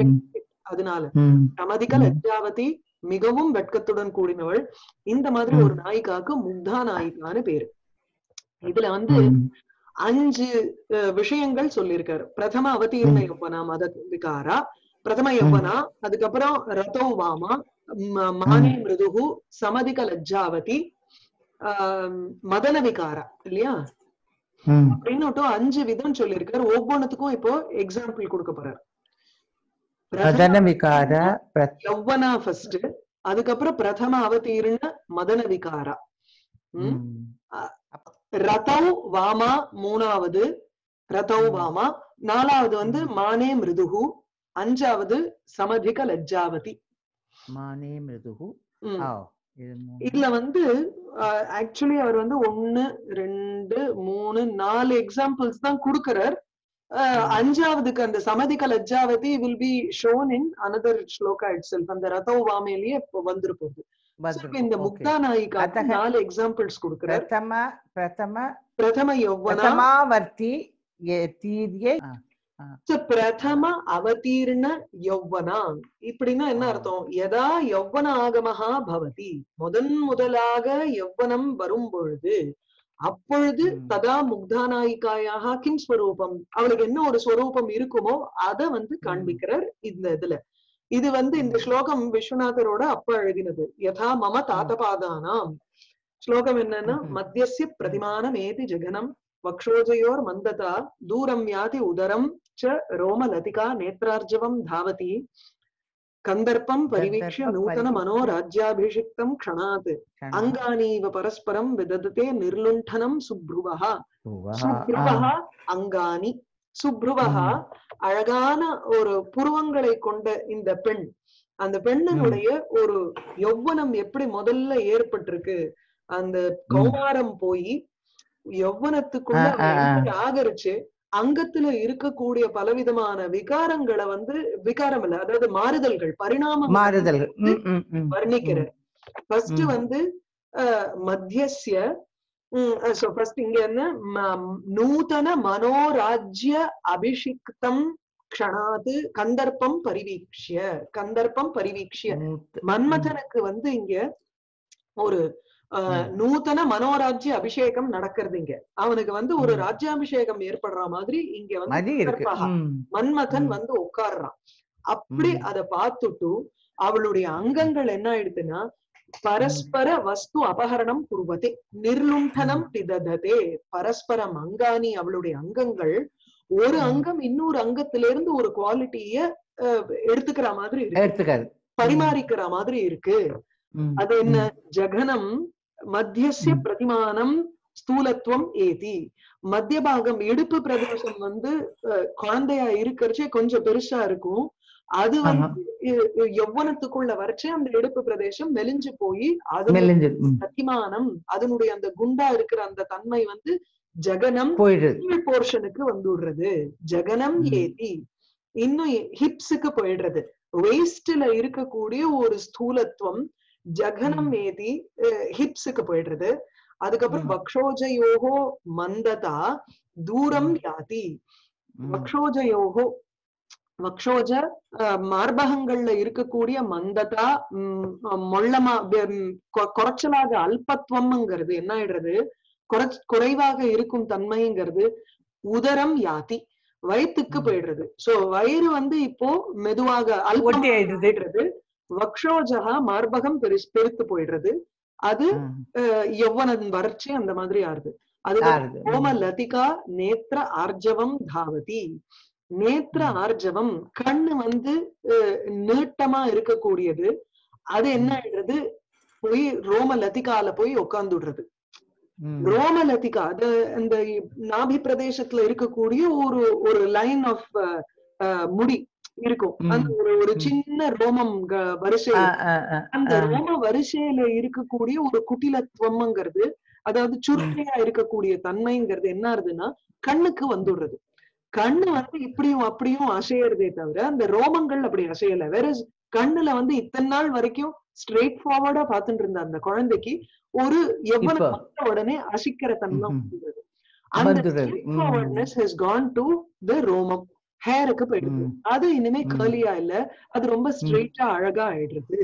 S2: அதனால
S1: ம்.
S2: சமதிக
S1: ம்.
S2: லஜ்ஜாவதி மிகவும் வெட்கத்துடன் கூடினவள் இந்த மாதிரி
S1: ம்.
S2: ஒரு நாயிகாக்கு முக்தா நாயிகான்னு பேரு இதுல வந்து
S1: ம்.
S2: அஞ்சு அஹ், விஷயங்கள் சொல்லியிருக்காரு பிரதம அவதீர்ண
S1: ம்.
S2: யௌவனா மத விகாரா பிரதம யௌவனா அதுக்கப்புறம் ரதோ வாமா ம- மானே மிருதுகு சமதிக லஜ்ஜாவதி ஆஹ், மதன விகாரா இல்லையா
S1: ம்.
S2: அப்படின்னு அஞ்சு விதம் சொல்லியிருக்காரு ஒவ்வொன்றுத்துக்கும் இப்போ எக்ஸாம்பிள் கொடுக்க போறாரு பிரதம
S1: மதன விகார பிர-
S2: யௌவனா ஃபர்ஸ்ட் அதுக்கப்புறம் பிரதம அவதீர்ண மதன விகாரா ம்.
S1: ம்.
S2: ரதௌ வாமா மூணாவது ரதௌ
S1: ம்.
S2: வாமா நாலாவது வந்து மானே மிருதுகு அஞ்சாவது சமதிக லஜ்ஜாவதி
S1: மானே மிருதுகு
S2: ம்.
S1: ஆ, இது மூணு.
S2: இதுல வந்து ஆக்சுவலி அவர் வந்து ஒண்ணு ரெண்டு மூணு நாலு எக்ஸாம்பிள்ஸ் தான் கொடுக்கிறார் அஹ்,
S1: ம்.
S2: அஞ்சாவதுக்கு அந்த சமதிக லஜ்ஜாவதி will be shown in another shloka itself அந்த ரதௌ வாமேலயே இப்போ வந்துரு போகுது So, இப்ப
S1: பத்ரம்.
S2: இந்த
S1: Okay.
S2: முக்தா நாயிகாக்கு
S1: அத்தக-
S2: நாலு எக்ஸாம்பிள்ஸ் கொடுக்கிறார்
S1: பிரதம பிரதம
S2: பிரதம யௌவனா
S1: பிரதமாவர்த்தி யே- தீர்யே ஆ,
S2: So, பிரதம அவதீர்ண யௌவனா இப்படின்னா என்ன
S1: ஆ.
S2: அர்த்தம் யதா யௌவன ஆகமஹா பவதி முதன் முதலாக யௌவனம் வரும் பொழுது அப்பொழுது
S1: ம்.
S2: ததா முக்தாநாயிகாயாக கிம் ஸ்வரூபம் அவளுக்கு என்ன ஒரு ஸ்வரூபம் இருக்குமோ அத வந்து காண்பிக்கிறார் இந்த இதுல இது வந்து இந்த
S1: ம்.
S2: ஸ்லோகம் விஸ்வநாதரோட அப்ப எழுதினது யதா மம தாத்தபாதானாம் ஸ்லோகம் என்னன்னா
S1: ம்ஹும்.
S2: மத்தியஸ்ய பிரதிமானம் ஏதி ஜெகனம் வக்ஷோஜயோர் மந்ததா தூரம் யாதி உதரம் ச ரோமலதிகா நேத்ரார்ஜவம் தாவதி கந்தர்ப்பம் பரிவீக்ஷ்ய
S1: கந்தர்ப்ப
S2: நூதன
S1: பரிவீக்ஷ்ய-
S2: மனோ ராஜ்யாபிஷிக்தம் க்ஷணாத்
S1: க்ஷணம்.
S2: அங்கானீவ பரஸ்பரம் விதததே நிர்லுண்டனம் சுப்ருவஹ
S1: சுவஹ.
S2: சுப்ருவஹ அங்கானி சுப்ருவஹ
S1: ம்.
S2: அழகான ஒரு புருவங்களை கொண்ட இந்த பெண் அந்த பெண்ணினுடைய ஒரு யௌவனம் எப்படி முதல்ல ஏற்பட்டிருக்கு அந்த கௌமாரம் போய் யௌவனத்துக்குள்ள
S1: ஆ, ஆ, ஆ.
S2: அவ enter ஆகரிச்சு அங்கத்துல இருக்கக்கூடிய பலவிதமான விகாரங்களை வந்து விகாரம் இல்ல அதாவது மாறுதல்கள் பரிணாமம்
S1: மாறுதல் ம், ம், ம்.
S2: வர்ணிக்கிறார் ஃபர்ஸ்ட்
S1: ம்.
S2: வந்து அஹ், மத்தியஸ்ய சோ ஃபர்ஸ்ட் இங்க என்ன ம- நூதன மனோராஜ்ய அபிஷிக்தம் க்ஷணாது கந்தர்ப்பம் பரிவீக்ஷ்ய கந்தர்ப்பம் பரிவீக்ஷ்ய
S1: மூத்த-
S2: மன்மதனுக்கு வந்து இங்க ஒரு அஹ்,
S1: ம்.
S2: நூதன மனோராஜ்ய அபிஷேகம் நடக்கிறது இங்க அவனுக்கு வந்து ஒரு
S1: ம்.
S2: ராஜ்யாபிஷேகம் ஏற்படுற மாதிரி இங்க வந்து
S1: மதி இருக்கு
S2: கந்தர்ப்பகா,
S1: ம்.
S2: மன்மதன்
S1: ம்.
S2: வந்து உட்கார்றான் அப்படி
S1: ம்.
S2: அத பார்த்துட்டு அவளுடைய அங்கங்கள் என்ன ஆயிடுதுன்னா பரஸ்பர வஸ்து அபகரணம் குருவதே நிர்லுண்டனம் பிதததே பரஸ்பரம் அங்கானி அவளுடைய அங்கங்கள் ஒரு
S1: ம்.
S2: அங்கம் இன்னொரு அங்கத்திலிருந்து ஒரு குவாலிட்டிய எடுத்துக்கிற மாதிரி இருக்கு
S1: எடுத்துக்காது
S2: பரிமாறிக்கிற மாதிரி இருக்கு
S1: ம்.
S2: அது என்ன ஜகனம் மத்தியஸ்ய
S1: ம்.
S2: பிரதிமானம் ஸ்தூலத்துவம் ஏதி மத்திய பாகம் இடுப்பு பிரதேசம் வந்து அஹ், குழந்தையா இருக்கிறச்சே கொஞ்சம் பெருசா இருக்கும் அது வந்து இ- இ- யௌவனத்துக்குள்ள வரைச்சே அந்த இடுப்பு பிரதேசம் மெலிஞ்சு போய் அது
S1: மெலிஞ்சு ம்.
S2: பிரதிமானம் அதனுடைய அந்த குண்டா இருக்கிற அந்த தன்மை வந்து ஜகனம்
S1: போயிடுது
S2: கீழ் போர்ஷனுக்கு வந்துடுறது ஜகனம்
S1: ம்.
S2: ஏத்தி இன்னும் ஹிப்ஸுக்கு போயிடுறது வெயிஸ்ட்ல இருக்கக்கூடிய ஒரு ஸ்தூலத்துவம் ஜகனம்
S1: ம்.
S2: ஏதி ஹிப்ஸுக்கு போயிடுறது அதுக்கப்புறம்
S1: ம்.
S2: வக்ஷோஜயோகோ மந்ததா தூரம் யாதி
S1: ம்.
S2: வக்ஷோஜயோகோ வக்ஷோஜ அஹ், மார்பகங்கள்ல இருக்கக்கூடிய மந்ததா ம், மொள்ளமா ம், கொ- குறைச்சலாக அல்பத்துவம்ங்கிறது என்ன ஆயிடுறது குறை குறைவாக இருக்கும் தன்மைங்கிறது உதரம் யாதி வயிற்றுக்கு
S1: ம்.
S2: போயிடுறது சோ வயிறு வந்து இப்போ மெதுவாக
S1: ஒட்டி
S2: அல்பம்
S1: ஆயிடுது
S2: போயிடுறது வக்ஷோஜகா மார்பகம் பெருசு பெருத்து போயிடுறது அது
S1: ம்.
S2: அஹ், யௌவனம் வறட்சி அந்த மாதிரி ஆறுது அது
S1: ஆறுது. ம்.
S2: கோம லதிகா நேத்ர ஆர்ஜவம் தாவதி நேத்ர
S1: ம்.
S2: ஆர்ஜவம் கண்ணு வந்து அஹ், நீட்டமா இருக்கக்கூடியது அது என்ன
S1: ம்.
S2: ஆயிடுறது போய் ரோம லதிகால போய் உட்கார்ந்துடுறது
S1: ம்.
S2: ரோம லதிகா அது அந்த நாபி பிரதேசத்துல இருக்கக்கூடிய ஒரு ஒரு லைன் ஆஃப் முடி இருக்கும்
S1: ம்.
S2: அந்த ஒரு ஒரு
S1: ம்.
S2: சின்ன ரோமம் க- வரிசை
S1: ஆ, ஆ, ஆ,
S2: அந்த
S1: ஆ.
S2: ரோம வரிசையில இருக்கக்கூடிய ஒரு குட்டிலத்துவம்ங்கிறது அதாவது சுருட்டையா இருக்கக்கூடிய தன்மைங்கிறது என்ன ஆகுதுன்னா கண்ணுக்கு வந்துடுறது கண்ணு வந்து இப்படியும் அப்படியும் அசையறதே தவிர அந்த ரோமங்கள் அப்படி அசையல வேற கண்ணுல வந்து இத்தனை நாள் வரைக்கும் ஸ்ட்ரெயிட் ஃபார்வர்டா பாத்துட்டு இருந்த அந்த குழந்தைக்கு ஒரு எவ்வளவு
S1: இப்போ.
S2: வந்த உடனே அசிக்கிற தன்மை
S1: ம்ஹும்.
S2: வந்துடுது அந்த
S1: வந்துடுறது.
S2: ஸ்ட்ரெயிட்
S1: ம்.
S2: Forwardness has gone to the ரோமம் ஹேருக்கு போயிடுது
S1: ம்.
S2: அது இனிமே
S1: ம்.
S2: கர்லியா இல்ல அது ரொம்ப ஸ்ட்ரெயிட்டா அழகா ஆயிடுறது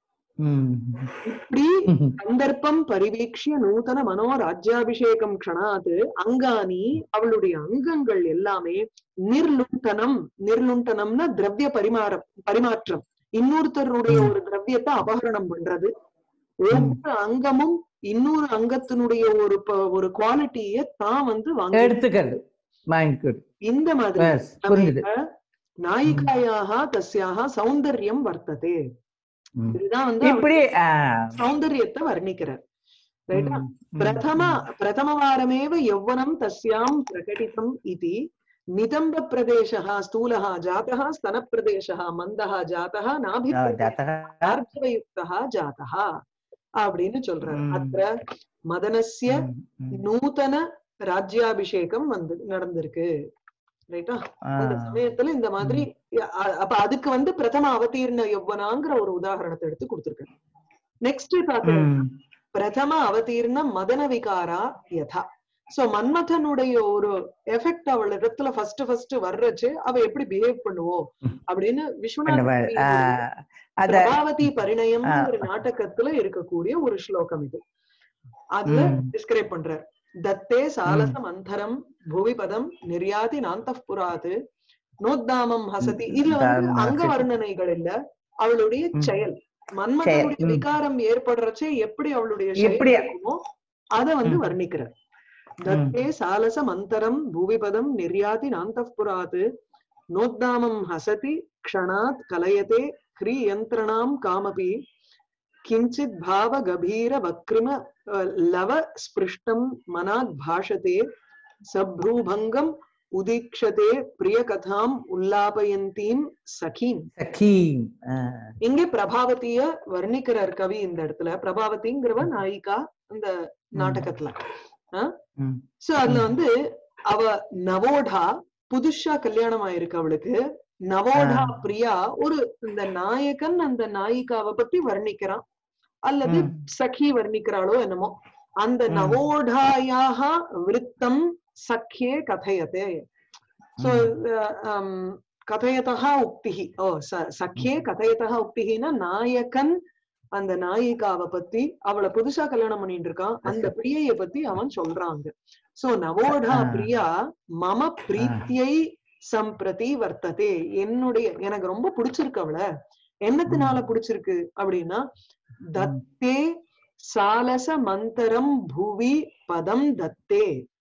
S1: ம்.
S2: இப்படி
S1: ம்.
S2: சந்தர்ப்பம் பரிவீக்ஷிய நூதன மனோ ராஜ்யாபிஷேகம் க்ஷணாது அங்கானி அவளுடைய அங்கங்கள் எல்லாமே நிர்லுண்டனம் நிர்லுண்டனம்னா திரவிய பரிமாறம் பரிமாற்றம் இன்னொருத்தருடைய
S1: ம்.
S2: ஒரு திரவியத்தை அபகரணம் பண்றது ஒவ்வொரு அங்கமும் இன்னொரு அங்கத்தினுடைய ஒரு ப- ஒரு குவாலிட்டிய தான் வந்து வாங்கி
S1: எடுத்துக்கிறது வாங்கிக்கிறது
S2: இந்த மாதிரி
S1: Yes, புரிஞ்சுது
S2: சமயத்துல நாயிகாயாக தஸ்யாக சௌந்தர்யம் வர்த்ததே
S1: ம்.
S2: இதுதான் வந்து
S1: இப்படி ஆ.
S2: சௌந்தர்யத்தை வர்ணிக்கிறார் ரைட்டா
S1: ம். ம்.
S2: பிரதம பிரதமவாரமேவ यौवनं तस्यां प्रकटितम् इति नितम्बप्रदेशः स्थूलः जातः स्तनप्रदेशः मन्दः जातः
S1: ஆ,
S2: नाभिप्रदेशः
S1: ஜாதக.
S2: आर्जवयुक्तः जातः அப்படின்னு சொல்றாரு
S1: ம்.
S2: அத்த மதனஸ்ய
S1: ம். ம்.
S2: நூதன ராஜ்யாபிஷேகம் வந்து நடந்திருக்கு ரைட்டா
S1: ஆ.
S2: அந்த சமயத்துல இந்த மாதிரி அ- அப்ப அதுக்கு வந்து பிரதம அவதீர்ண யௌவனாங்கிற ஒரு உதாரணத்தை எடுத்து கொடுத்திருக்காரு நெக்ஸ்ட் பாத்தீங்கன்னா
S1: ம்.
S2: பிரதம அவதீர்ண மதன விகாரா யதா சோ மன்மதனுடைய ஒரு எஃபெக்ட் அவள் இடத்துல ஃபர்ஸ்ட் ஃபர்ஸ்ட் வர்றச்சு அவ எப்படி பிஹேவ் பண்ணுவோம் அப்படின்னு விஸ்வநாத
S1: பண்ணவர். ஆ,
S2: கவியினுடைய
S1: அத
S2: பிரபாவதி பரிணயம் நாடகத்துல இருக்கக்கூடிய ஒரு ஸ்லோகம் இது அதுல
S1: ம்.
S2: டிஸ்கிரைப் பண்றார் தத்தே சாலச மந்தரம் புவிபதம் நிர்யாதி நாந்தப்புராது நோத்தாமம் ஹசதி இதுல வந்து
S1: தாமம்
S2: அங்க
S1: ஹசதி.
S2: வர்ணனைகள் இல்ல அவளுடைய
S1: ம்.
S2: செயல் மன்மதனுடைய
S1: ம்.
S2: விகாரம் ஏற்படுறச்சே எப்படி அவளுடைய செயல்
S1: எப்படி?
S2: இருக்குமோ அத வந்து
S1: ம்.
S2: வர்ணிக்கிறார் தத்தே சாலச மந்தரம் பூவிபதம் நிர்யாதி நாந்தப்புராது நோத்தாமம் ஹசதி க்ஷணாத் கலயதே ह्रियन्त्रणां कामपि किञ्चित् भावगभीर वक्रिम अ, लव स्पृष्टं मनाद् भाषते सभ्रूभङ्गम् उदीक्षते प्रियकथाम् उल्लापयन्तीं सखीम्
S1: சகி ஆ.
S2: இங்கே பிரபாவதிய வர்ணிக்கிறார் கவி இந்த இடத்துல பிரபாவதிங்கிறவ நாயிகா இந்த நாடகத்துல
S1: ம்.
S2: சோ அதுல
S1: ம்.
S2: வந்து அவ நவோடா புதுசா கல்யாணம் ஆயிருக்கு அவளுக்கு நவோடா
S1: ஆ.
S2: பிரியா ஒரு இந்த நாயகன் அந்த நாயிகாவை பத்தி வர்ணிக்கிறான் அல்லது
S1: ம்.
S2: சഖி வர்ணிக்கிறாளோ என்னமோ அந்த
S1: ம்.
S2: நவோடாயாக விருத்தம் சഖ்யே கதையதே சோ கதையதா உக்திஹி ஓ ச- சഖ்யே கதையதா உக்திஹின்னா நாயகன் அந்த நாயிகாவை பத்தி அவளை புதுசா கல்யாணம் பண்ணிட்டு இருக்கான் அந்த பிரியைய பத்தி அவன் சொல்றாங்க சோ நவோடா
S1: ஆ.
S2: பிரியா மம பிரீத்தியை சம்பிரதி வர்த்ததே என்னுடைய எனக்கு ரொம்ப பிடிச்சிருக்கு அவளை என்னத்தினால பிடிச்சிருக்கு அப்படின்னா தத்தே சாலச மந்தரம் புவி பதம் தத்தே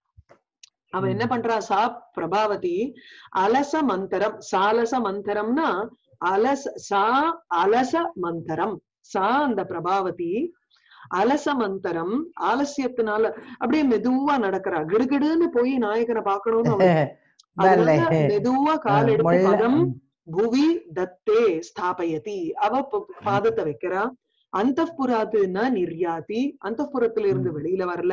S2: அவ என்ன
S1: ம்.
S2: பண்றா சா பிரபாவதி அலச மந்தரம் சாலச மந்தரம்னா அலச சா அலச மந்தரம் சா அந்த பிரபாவதி அலச மந்தரம் ஆலசியத்தினால அப்படியே மெதுவா நடக்கிறா கிடுகிடுன்னு போய் நாயகனை பார்க்கணும்னு அவளுக்கு
S1: வரல
S2: அதனால மெதுவா கால் எடுத்து
S1: முள்ள-
S2: பதம் புவி தத்தே ஸ்தாபயதி அவ ப- பாதத்தை வைக்கிறா அந்த புறாத்துன்னா நிர்யாதி அந்த புறத்துல இருந்து
S1: ம்.
S2: வெளியில வரல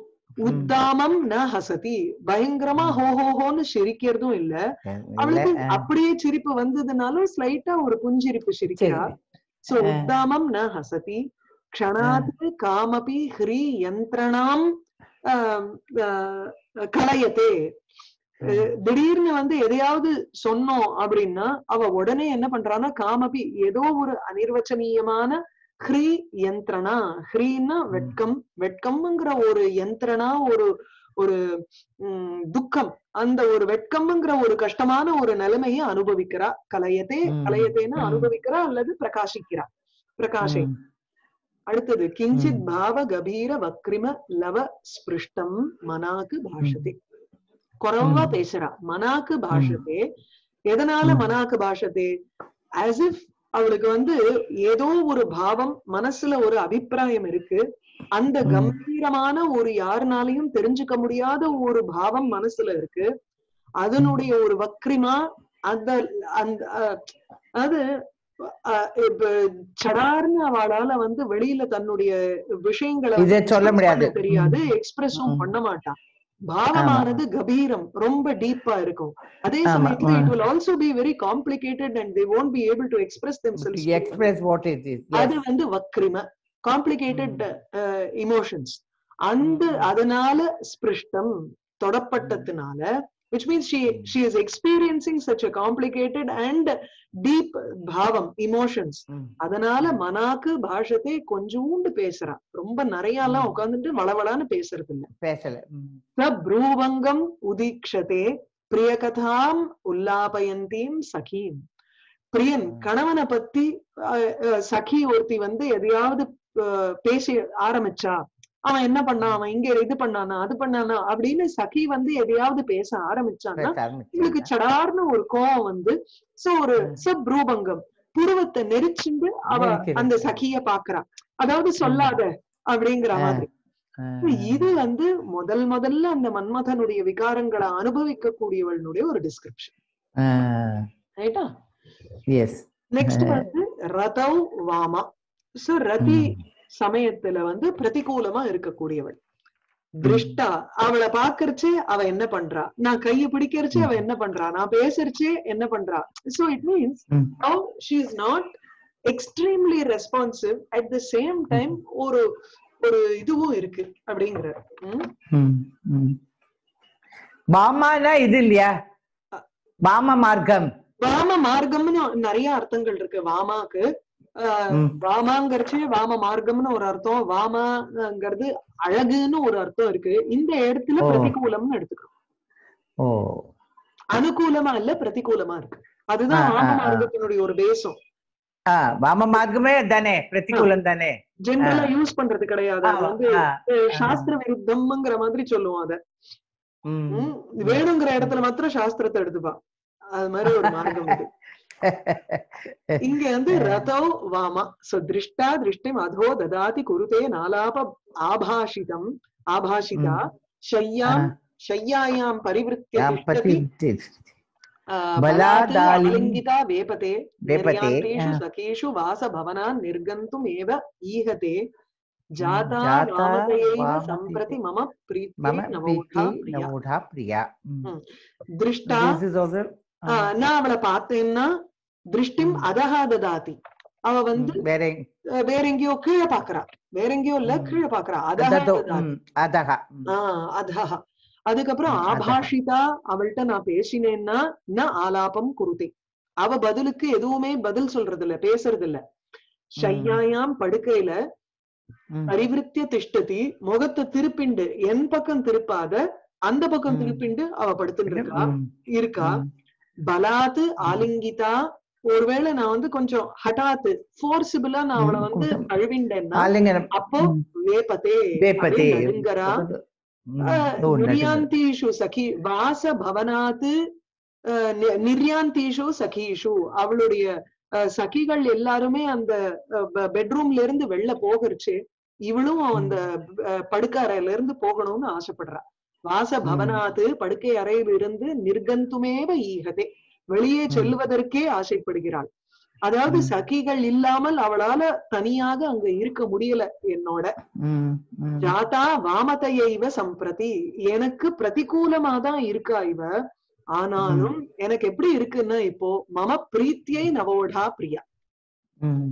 S2: உத்தாமம் ந ஹசதி பயங்கரமா ஹோ ஹோ ஹோன்னு சிரிக்கிறதும் இல்ல அவளுக்கு
S1: இல்ல,
S2: அப்படியே சிரிப்பு வந்ததுனாலும் ஸ்லைட்டா ஒரு புஞ்சிரிப்பு சிரிக்கிறா
S1: சரி.
S2: சோ
S1: ஆ.
S2: உத்தாமம் ந ஹசதி க்ஷணாத் காமபி ஹ்ரி யந்திரணாம் ஆம், ஆ, கலயத்தே அஹ் திடீர்னு வந்து எதையாவது சொன்னோம் அப்படின்னா அவ உடனே என்ன பண்றான்னா காமபி ஏதோ ஒரு அனிர்வச்சனீயமான ஹ்ரீ யந்திரணா ஹ்ரீன்னா வெட்கம் வெட்கம்ங்கிற ஒரு யந்திரணா ஒரு ஒரு உம் துக்கம் அந்த ஒரு வெட்கம்ங்கிற ஒரு கஷ்டமான ஒரு நிலைமையை அனுபவிக்கிறா கலையத்தே
S1: ம்.
S2: கலையத்தேன்னா
S1: ம்.
S2: அனுபவிக்கிறா அல்லது பிரகாசிக்கிறா பிரகாஷை
S1: ம்.
S2: அடுத்தது கிஞ்சித்
S1: ம்.
S2: பாவ கபீர வக்ரிம லவ ஸ்பிருஷ்டம் மனாக்கு பாஷதே குறவா
S1: ம்.
S2: பேசுறா மனாக்கு பாஷதே எதனால
S1: ம்.
S2: மனாக்கு பாஷதே as if அவளுக்கு வந்து ஏதோ ஒரு பாவம் மனசுல ஒரு அபிப்பிராயம் இருக்கு அந்த
S1: ம்.
S2: கம்பீரமான ஒரு யாருனாலையும் தெரிஞ்சுக்க முடியாத ஒரு பாவம் மனசுல இருக்கு அதனுடைய ஒரு வக்ரிமா அந்த அந்த அஹ், அது அஹ், இப்ப சடார்னு அவளால வந்து வெளியில தன்னுடைய விஷயங்களை
S1: இதை
S2: வந்து
S1: சொல்ல
S2: express
S1: முடியாது.
S2: பண்ண தெரியாது எக்ஸ்பிரஸும்
S1: ம்.
S2: பண்ண மாட்டான் பாவமானது கபீரம் ரொம்ப டீப்பா இருக்கும் அதே
S1: ஆமா,
S2: சமயத்துல இட்
S1: ஆ.
S2: will also be very complicated and they won't be able to express themselves
S1: To express what it is. Yes.
S2: அது வந்து வக்ரிம காம்ப்ளிகேட்டட் இமோஷன்ஸ் அந்த
S1: ம்.
S2: அதனால ஸ்பிருஷ்டம் தொடப்பட்டதுனால which means she
S1: ம்.
S2: she is experiencing such a complicated and deep பாவம் emotions
S1: ம்.
S2: அதனால மனாக்கு பாஷத்தை கொஞ்சூண்டு பேசுறா ரொம்ப நிறைய எல்லாம்
S1: ம்.
S2: உட்கார்ந்துட்டு வளவளான்னு பேசுறது இல்ல
S1: பேசல ம்.
S2: ச ப்ரூவங்கம் உதீக்ஷதே பிரியகதாம் உல்லாபயந்தீம் சகீம் பிரியன்
S1: ம்.
S2: கணவனை பத்தி அஹ், அஹ், சகி ஒருத்தி வந்து எதையாவது அஹ், பேசி ஆரம்பிச்சா அவன் என்ன பண்ணான் அவன் இங்க இது பண்ணானா அது பண்ணானா அப்படின்னு சகி வந்து எதையாவது பேச ஆரம்பிச்சான்னா
S1: பேச
S2: இவளுக்கு
S1: ஆரம்பிச்சாங்க.
S2: சடார்னு ஒரு கோவம் வந்து சோ ஒரு
S1: ம்.
S2: சப்ரூபங்கம் புருவத்தை நெரிச்சுண்டு அவ
S1: நெரிக்கிறது.
S2: அந்த சகிய பாக்குறா அதாவது சொல்லாத அப்படிங்கிற
S1: ஆ.
S2: மாதிரி
S1: ஆ.
S2: இது வந்து முதல் முதல்ல அந்த மன்மதனுடைய விகாரங்களை அனுபவிக்க கூடியவளுடைய ஒரு டிஸ்கிரிப்ஷன்
S1: ஆ.
S2: ரைட்டா
S1: Yes.
S2: நெக்ஸ்ட்
S1: ஆ.
S2: வந்து ரதவ் வாமா சோ ரதி
S1: ம்.
S2: சமயத்துல வந்து பிரதிகூலமா இருக்கக்கூடியவள் திருஷ்டா அவளை பாக்குறச்சே அவ என்ன பண்றா நான் கைய பிடிக்கிறச்சே அவ என்ன பண்றா நான் பேசுறச்சே என்ன பண்றா சோ இட் மீன்ஸ்
S1: ம்.
S2: how she is not extremely responsive at the same time ஒரு ஒரு இதுவும் இருக்கு அப்படிங்கிற ம்?
S1: ம். ம். பாமானா இது இல்லையா பாம மார்க்கம்
S2: வாம மார்க்கம்னு நிறைய அர்த்தங்கள் இருக்கு வாமாக்கு ஆஹ்,
S1: ம்.
S2: வாமாங்கிறச்சு வாம மார்க்கம்னு ஒரு அர்த்தம் வாமாங்கிறது அழகுன்னு ஒரு அர்த்தம் இருக்கு இந்த இடத்துல
S1: ஓ.
S2: பிரதிகூலம்னு எடுத்துக்கிறோம்
S1: ஓ
S2: அனுகூலமா இல்ல பிரதிகூலமா இருக்கு அதுதான்
S1: ஆ, ஆ,
S2: வாம
S1: ஆ.
S2: மார்க்கத்தினுடைய ஒரு பேசம்
S1: ஆ வாம மார்க்கமே தானே பிரதிகூலம் தானே
S2: ஜென்ரலா யூஸ் பண்றது கிடையாது அது
S1: ஆமா,
S2: வந்து
S1: ஆ,
S2: அஹ், சாஸ்திர விருத்தம்ங்கிற மாதிரி சொல்லுவோம் அத
S1: ம்.
S2: ம், வேணுங்கிற இடத்துல மாத்திரம் சாஸ்திரத்தை எடுத்துப்பா அது மாதிரி ஒரு மார்க்கம் இது இங்க வந்து ரதோ வாமா சோ திருஷ்டா திருஷ்டிம் அதோ ததாதி குருதே நாலாப ஆபாஷிதம் ஆபாஷிதா ஷய்யாம் ஷய்யாயாம் பரிவிருத்திய
S1: யாம்
S2: திஷ்டதி
S1: பதி
S2: ஆஹ்,
S1: பலாதாளி-
S2: பலாத் அவலிங்கிதா வேபதே
S1: வேபதே,
S2: நிர்யாந்தேஷு
S1: ஆ.
S2: சகேஷு வாசபவனான் நிர்கந்தும் ஏவ ஈகதே ஜாதா
S1: ஜாதா
S2: வாமதயைவ
S1: வாமதே-
S2: சம்பிரதி மம
S1: மம
S2: பிரீத்தியை நவோடா
S1: பிரீத்தி
S2: பிரியா
S1: நவோடா பிரியா ம்.
S2: திருஷ்டா
S1: This is also
S2: ஆஹ், நான் அவளை பார்த்தேன்னா திருஷ்டிம்
S1: ம்.
S2: அதஹா ததாதி அவ வந்து
S1: ம், வேற எங்க-
S2: அஹ், வேற எங்கேயோ கீழே பாக்குறா வேற எங்கேயோ இல்ல
S1: ம்.
S2: கீழே பாக்குறா
S1: அததோ,
S2: அதஹ
S1: ம், அதஹ ம்,
S2: ஆஹ் அதஹ அதுக்கப்புறம்
S1: ம், அதஹ.
S2: ஆபாஷிதா அவள்கிட்ட நான் பேசினேன்னா ந ஆலாபம் குருதி அவ பதிலுக்கு எதுவுமே பதில் சொல்றது இல்ல பேசுறது இல்ல ஷையாயாம் படுக்கையில
S1: ம்,
S2: பரிவிருத்திய திஷ்டதி முகத்தை திருப்பிண்டு என் பக்கம் திருப்பாத அந்த பக்கம்
S1: ம்.
S2: திருப்பிண்டு அவ படுத்துட்டு இருக்கா
S1: ம்,
S2: இருக்கா
S1: ம்,
S2: பலாத்து ஆலிங்கிதா ஒருவேளை நான் வந்து கொஞ்சம் ஹட்டாத்து ஃபோர்சிபிளா நான் அவளை
S1: ம்,
S2: வந்து
S1: கொஞ்சம்
S2: அழுவிண்டேன்னா
S1: ஆலிங்கனம்
S2: அப்போ
S1: ம்,
S2: வேப்பதே
S1: வேப்பதே
S2: அப்படியே நடுங்கறா
S1: ம்,
S2: அஹ்,
S1: ஓ, நடுங்க.
S2: நிர்யாந்தீஷு சகி வாச பவனாத்து அஹ், நி- நிர்யாந்தீஷு சகீஷு அவளுடைய அஹ், சகிகள் எல்லாருமே அந்த பெட்ரூம்ல இருந்து வெளில போகிறச்சு இவளும் அந்த அஹ், படுக்கை அறையில இருந்து போகணும்னு ஆசைப்படுறா வாச பவனாத்து படுக்கை அறையில் இருந்து நிர்கந்துமேவ ஈகதே வெளியே
S1: ம்.
S2: செல்வதற்கே ஆசைப்படுகிறாள் அதாவது
S1: ம்.
S2: சகிகள் இல்லாமல் அவளால தனியாக அங்க இருக்க முடியல என்னோட
S1: ம், ம்,
S2: ஜாதா வாமதையைவ சம்பிரதி எனக்கு பிரதிகூலமா தான் இருக்கா இவ ஆனாலும் எனக்கு எப்படி இருக்குன்னா இப்போ மம பிரீத்தியை நவோடா பிரியா
S1: ம்,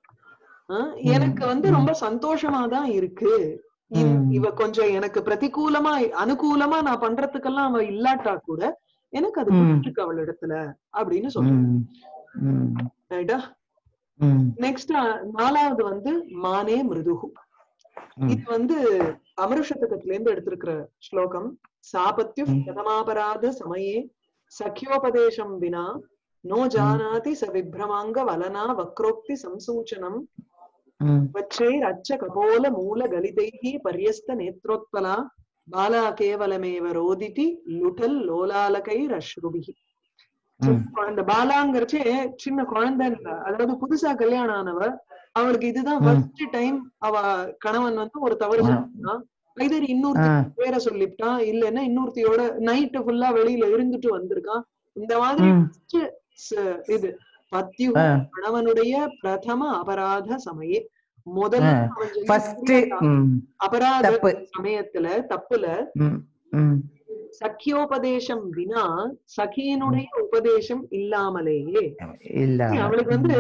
S2: அஹ் எனக்கு வந்து ரொம்ப சந்தோஷமா தான் இருக்கு இவ்-
S1: ம்.
S2: இவ கொஞ்சம் எனக்கு பிரதிகூலமா அனுகூலமா நான் பண்றதுக்கெல்லாம் அவ இல்லாட்டா கூட எனக்கு அது
S1: ம்.
S2: பிடிச்சிருக்கு அவள் இடத்துல அப்படின்னு சொல்றேன்
S1: ம், ம்,
S2: ரைட்டா
S1: ம்,
S2: நெக்ஸ்ட் நாலாவது வந்து மானே மிருதுகு
S1: ம்.
S2: இது வந்து அமருஷதகத்துல இருந்து எடுத்திருக்கிற ஸ்லோகம் சாபத்யு
S1: ம்.
S2: பிரதமாபராத சமயே சഖ്യോപദേശம் வினா நோ ஜானாதி ச விப்ரமாங்க வலனா வக்ரோக்தி சம்சூச்சனம்
S1: ம்,
S2: வச்சைரச்ச கபோல மூல கலிதைஹி பரியஸ்த நேத்ரோத்பலா பாலா கேவலமேவ ரோதிதி லுட்டல் லோலாலகைர் அஸ்ருபிஹி
S1: ம்.
S2: அந்த பாலாங்கிறச்சே சின்ன குழந்தை இல்ல அதாவது புதுசா கல்யாணம் ஆனவ அவளுக்கு இதுதான்
S1: ம்.
S2: ஃபர்ஸ்ட் டைம் அவ கணவன் வந்து ஒரு தவறு
S1: ஆ.
S2: செஞ்சான் ஐதர் இன்னொருத்தி
S1: ஆ,
S2: பேரை சொல்லிவிட்டான் இல்லைன்னா இன்னொருத்தியோட நைட்டு ஃபுல்லா வெளியில இருந்துட்டு வந்திருக்கான் இந்த மாதிரி
S1: ம்,
S2: ச- இது பத்யு
S1: ஆ.
S2: கணவனுடைய பிரதம அபராத சமயே முதல்ல
S1: ஆ.
S2: அவன்
S1: first,
S2: செய்யக்கூடிய
S1: ம்,
S2: அபராத
S1: தப்பு
S2: சமயத்துல தப்புல
S1: ம், ம்,
S2: சக்கியோபதேசம் வினா சகியினுடைய உபதேசம் இல்லாமலேயே
S1: இல்ல
S2: அவளுக்கு வந்து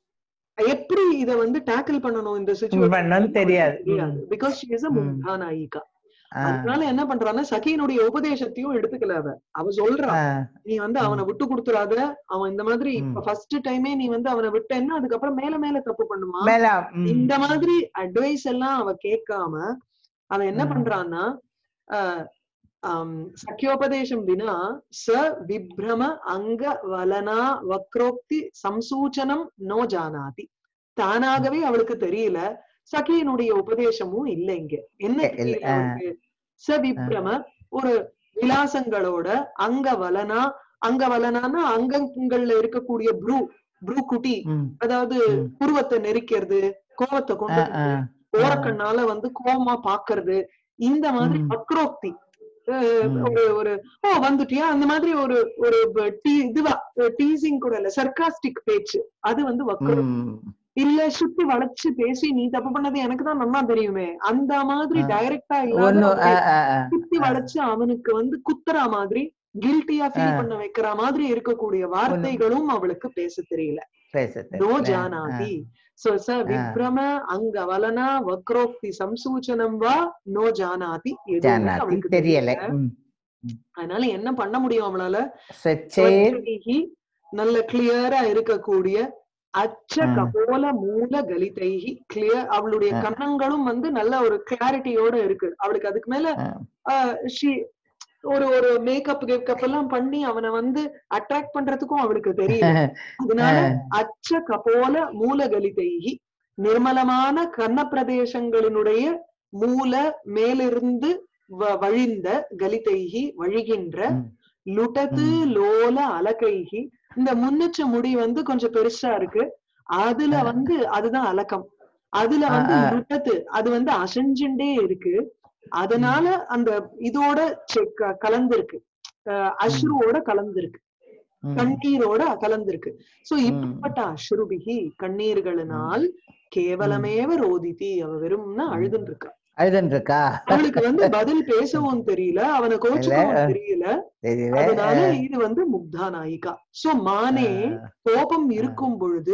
S2: எப்படி இத வந்து டேக்கிள் பண்ணணும் இந்த
S1: பண்ணணும்னு தெரியாது.
S2: தெரியாது பிகாஸ் ஷி இஸ் அ
S1: ம்.
S2: முக்தா நாயிகா
S1: ஆ,
S2: அதனால என்ன பண்றான்னா சகியினுடைய உபதேசத்தையும் எடுத்துக்கல அவ அவ சொல்றா
S1: ஆ,
S2: நீ வந்து அவனை விட்டு கொடுத்துறாத அவன் இந்த மாதிரி
S1: ம்.
S2: இப்ப ஃபர்ஸ்ட் டைமே நீ வந்து அவனை விட்டேன்னா அதுக்கப்புறம் மேல மேல தப்பு பண்ணுமா
S1: மேல ம்,
S2: இந்த மாதிரி அட்வைஸ் எல்லாம் அவ கேட்காம அவன் என்ன
S1: ம்.
S2: பண்றான்னா ஆஹ் ஆம், சக்கியோபதேசம் வினா ச விப்ரம அங்க வலனா வக்ரோக்தி சம்சூச்சனம் நோ ஜானாதி தானாகவே அவளுக்கு தெரியல சகியினுடைய உபதேசமும் இல்ல இங்க என்ன
S1: இல்ல, இல்ல,
S2: தெரியல
S1: ஆ.
S2: அவளுக்கு? ச விப்ரம ஒரு விலாசங்களோட அங்க வலனா அங்க வலனான்னா அங்கங்கள்ல இருக்கக்கூடிய ப்ரூ ப்ரூ குட்டி
S1: ம்,
S2: அதாவது
S1: ம்.
S2: புருவத்தை நெரிக்கிறது கோவத்தை
S1: ஆ,
S2: கொண்டு
S1: ஆ,
S2: ஓரக்கண்ணால வந்து கோவமா பாக்குறது இந்த மாதிரி
S1: ம்.
S2: வக்ரோக்தி அஹ்
S1: ம்.
S2: ஒரு ஒரு ஓ வந்துட்டியா அந்த மாதிரி ஒரு ஒரு ப- டீ- இதுவா டீசிங் கூட இல்ல சர்க்காஸ்டிக் பேச்சு அது வந்து வக்ரோக்தி
S1: ம்,
S2: இல்ல சுத்தி வளைச்சு பேசி நீ தப்பு பண்ணது எனக்கு தான் நல்லா தெரியுமே அந்த மாதிரி
S1: ஆ.
S2: டைரக்டா இல்லாத
S1: ஒண்ணு ஆ,
S2: அப்படியே
S1: ஆ, ஆ,
S2: சுத்தி
S1: ஆ.
S2: வளைச்சு அவனுக்கு வந்து குத்துற மாதிரி கில்ட்டியா ஃபீல்
S1: ஆ.
S2: பண்ண வைக்கிற மாதிரி இருக்கக்கூடிய வார்த்தைகளும் அவளுக்கு பேச தெரியல
S1: பேச
S2: நோ
S1: தெரியல.
S2: ஜானாதி சோ ச விப்ரம அங்க வலனா வக்ரோக்தி சம்சூச்சனம் வா நோ ஜானாதி எதுவுமே
S1: ஜானாதி
S2: அவளுக்கு
S1: தெரியல
S2: தெரியல
S1: ம்.
S2: அதனால என்ன பண்ண முடியும் அவளால
S1: ஸ்வச்சேர்
S2: ஸ்வச்சைஹி, நல்ல கிளியரா இருக்கக்கூடிய அச்ச
S1: ஆ.
S2: கபோல மூல கலிதைஹி கிளியர் அவளுடைய
S1: ஆ.
S2: கன்னங்களும் வந்து நல்ல ஒரு கிளாரிட்டியோட இருக்கு அவளுக்கு அதுக்கு மேல
S1: ஆ.
S2: ஆஹ் she ஒரு ஒரு மேக்கப் கேக்கப் எல்லாம் பண்ணி அவனை வந்து அட்ராக்ட் பண்றதுக்கும் அவளுக்கு தெரியல அதனால அச்ச கபோல மூலகலிதைகி நிர்மலமான கர்ண பிரதேசங்களினுடைய மூல மேலிருந்து வ- வழிந்த கலிதைகி வழிகின்ற
S1: ம்.
S2: லுட்டத்து
S1: ம்.
S2: லோல அலகைகி இந்த முன்னுச்ச முடி வந்து கொஞ்சம் பெருசா இருக்கு அதுல
S1: ஆ.
S2: வந்து அதுதான் அலக்கம் அதுல
S1: ஆ,
S2: வந்து
S1: ஆ.
S2: லுட்டத்து அது வந்து அசைஞ்சுண்டே இருக்கு அதனால அந்த இதோட செ- க- கலந்திருக்கு அஹ் அஸ்ருவோட கலந்திருக்கு
S1: ம்.
S2: கண்ணீரோட கலந்திருக்கு சோ இப்படிப்பட்ட அஸ்ருபிகி கண்ணீர்களினால் கேவலமேவ ரோதிதி அவ வெறும்னா அழுதுன்னு இருக்கா
S1: அழுதுன்னு இருக்கா
S2: அவளுக்கு வந்து பதில் பேசவும் தெரியல அவனை கோச்சுக்கவும்
S1: இல்ல.
S2: தெரியல
S1: தெரியல
S2: அதனால இது வந்து முக்தா நாயிகா சோ மானே கோபம் இருக்கும் பொழுது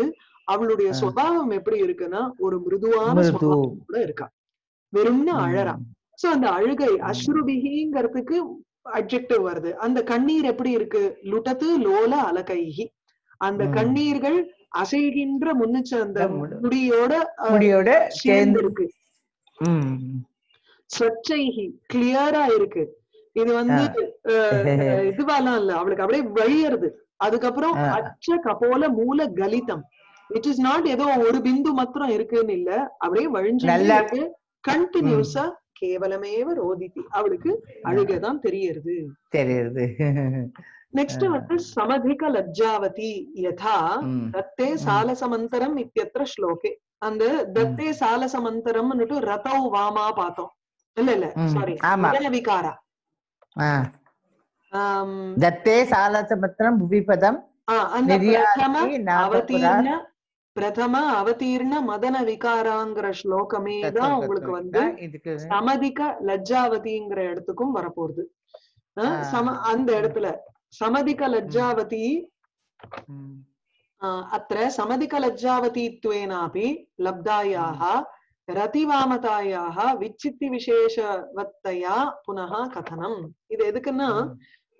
S2: அவளுடைய
S1: ஆ.
S2: சுபாவம் எப்படி இருக்குன்னா ஒரு மிருதுவான
S1: மிருது
S2: சுபாவம் கூட இருக்கா வெறும்னு அழறா
S1: ம்.
S2: சோ அந்த அழுகை
S1: ம்.
S2: அஸ்ருபிகிங்கிறதுக்கு அட்ஜெக்டிவ் வருது அந்த கண்ணீர் எப்படி இருக்கு லுட்டத்து லோல அலகைகி அந்த
S1: ம்.
S2: கண்ணீர்கள் அசைகின்ற முன்னிச்ச அந்த
S1: முடி-
S2: முடியோட அஹ்,
S1: முடியோட
S2: சேர்ந்து
S1: சேர்ந்து
S2: இருக்கு
S1: ம்.
S2: ஸ்வச்சைகி கிளியரா இருக்கு இது வந்து அஹ், அஹ், இதுவாலாம் இல்ல அவளுக்கு அப்படியே வழியறது அதுக்கப்புறம்
S1: ஆ.
S2: அச்ச கபோல மூல கலிதம் இட் இஸ் நாட் ஏதோ ஒரு பிந்து மாத்திரம் இருக்குன்னு இல்ல அப்படியே வழிஞ்சு
S1: நல்லா-
S2: இருக்கு கண்டினியூஸா கேவலமேவ ரோதிதி அவளுக்கு அழுகதான் தெரியறது
S1: தெரியுது
S2: நெக்ஸ்ட் வந்து சமதிக லஜ்ஜாவதி யதா
S1: ம்.
S2: தத்தே சாலசமந்தரம் இத்தியத்திர ஸ்லோகே அந்த தத்தே சாலசமந்தரம்னுட்டு ரதௌ வாமா பார்த்தோம் இல்ல இல்ல
S1: ம்.
S2: சாரி
S1: ஆமா.
S2: விகாரா
S1: ஆ.
S2: ஆம்,
S1: தத்தே சாலசபத்திரம் புவிபதம்
S2: ஆ, அந்த பிரதம
S1: நிர்யாதி நாகபுரா
S2: அவதீர்ண பிரதம அவதீர்ண மதன விகாராங்கிற ஸ்லோகமே தான் உங்களுக்கு வந்து
S1: இதுக்கு
S2: சமதிக லஜ்ஜாவதிங்கிற இடத்துக்கும் வரப்போகுது ஆ,
S1: ஆ.
S2: சம அந்த இடத்துல சமதிக லஜ்ஜாவதி
S1: ம்.
S2: आ, अत्र समधिकलज्जावतीत्वेनापि लब्धायाः रतिवामतायाः விச்சித்திவிசேஷவத்தையா புனः கதனம் இது எதுக்குன்னா
S1: ம்.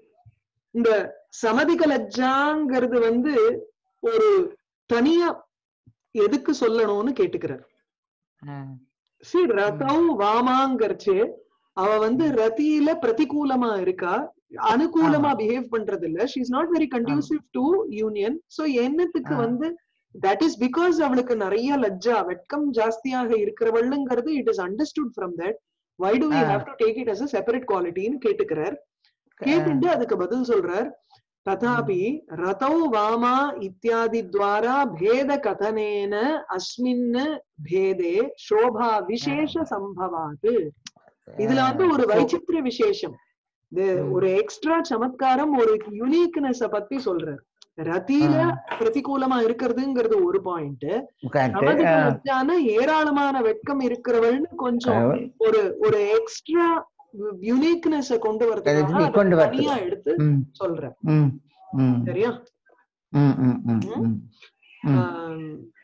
S2: இந்த சமதிக லஜ்ஜாங்கிறது வந்து ஒரு தனியா எதுக்கு சொல்லணும்னு கேட்டுக்கிறார்
S1: ஆ.
S2: சி ரதம் வாமாங்கரிச்சு அவ வந்து ரதியில பிரதிகூலமா இருக்கா அனுகூலமா பிஹேவ் பண்றது இல்ல she is not very conducive to union so என்னத்துக்கு
S1: ஆ.
S2: வந்து தட் இஸ் பிகாஸ் அவளுக்கு நிறைய லஜ்ஜா வெட்கம் ஜாஸ்தியாக இருக்கிறவள்ளுங்கிறது it is understood from that why to we
S1: ஆ.
S2: Have to take it as a separate குவாலிட்டின்னு கேட்டுக்கிறார் கேட்டுட்டு அதுக்கு பதில் சொல்றார் ததாபி ரதௌ வாமா இத்தியாதி துவாரா பேத கதனேன அஸ்மின் பேதே சோபா விசேஷ சம்பவாது இதுல வந்து ஒரு
S1: So-
S2: வைச்சித்ர விசேஷம் இது
S1: ம்.
S2: ஒரு எக்ஸ்ட்ரா சமத்காரம் ஒரு யூனிக்னஸ் பத்தி சொல்றார் ரத்தியில
S1: ஆ.
S2: பிரதிகூலமா இருக்கிறதுங்கிறது ஒரு பாயிண்ட்
S1: correct.
S2: நமக்கு
S1: ஆ.
S2: லஜ்ஜான ஏராளமான வெட்கம் இருக்கிறவள்னு கொஞ்சம்
S1: ஆ.
S2: ஒரு ஒரு எக்ஸ்ட்ரா யுனிக்னஸ் கொண்டு வரதுக்காக
S1: தெரிஞ்சு
S2: அதை
S1: கொண்டு வரது.
S2: தனியா எடுத்து
S1: ம்.
S2: சொல்றேன்
S1: ம். ம்.
S2: சரியா
S1: ம். ம். ம். ம். ம்.
S2: ஆம்,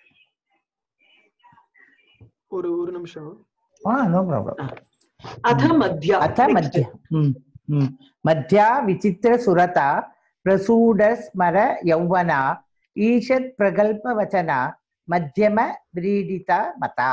S2: ஒரு ஒரு நிமிஷம்
S1: ஆ, no problem.
S2: அத மத்யா
S1: अथ मध्य हम्म, हम्म. मध्या विचित्रसुरता प्रसूडस्मर यौवना ईषत् प्रगल्भवचना मध्यम व्रीडिता मता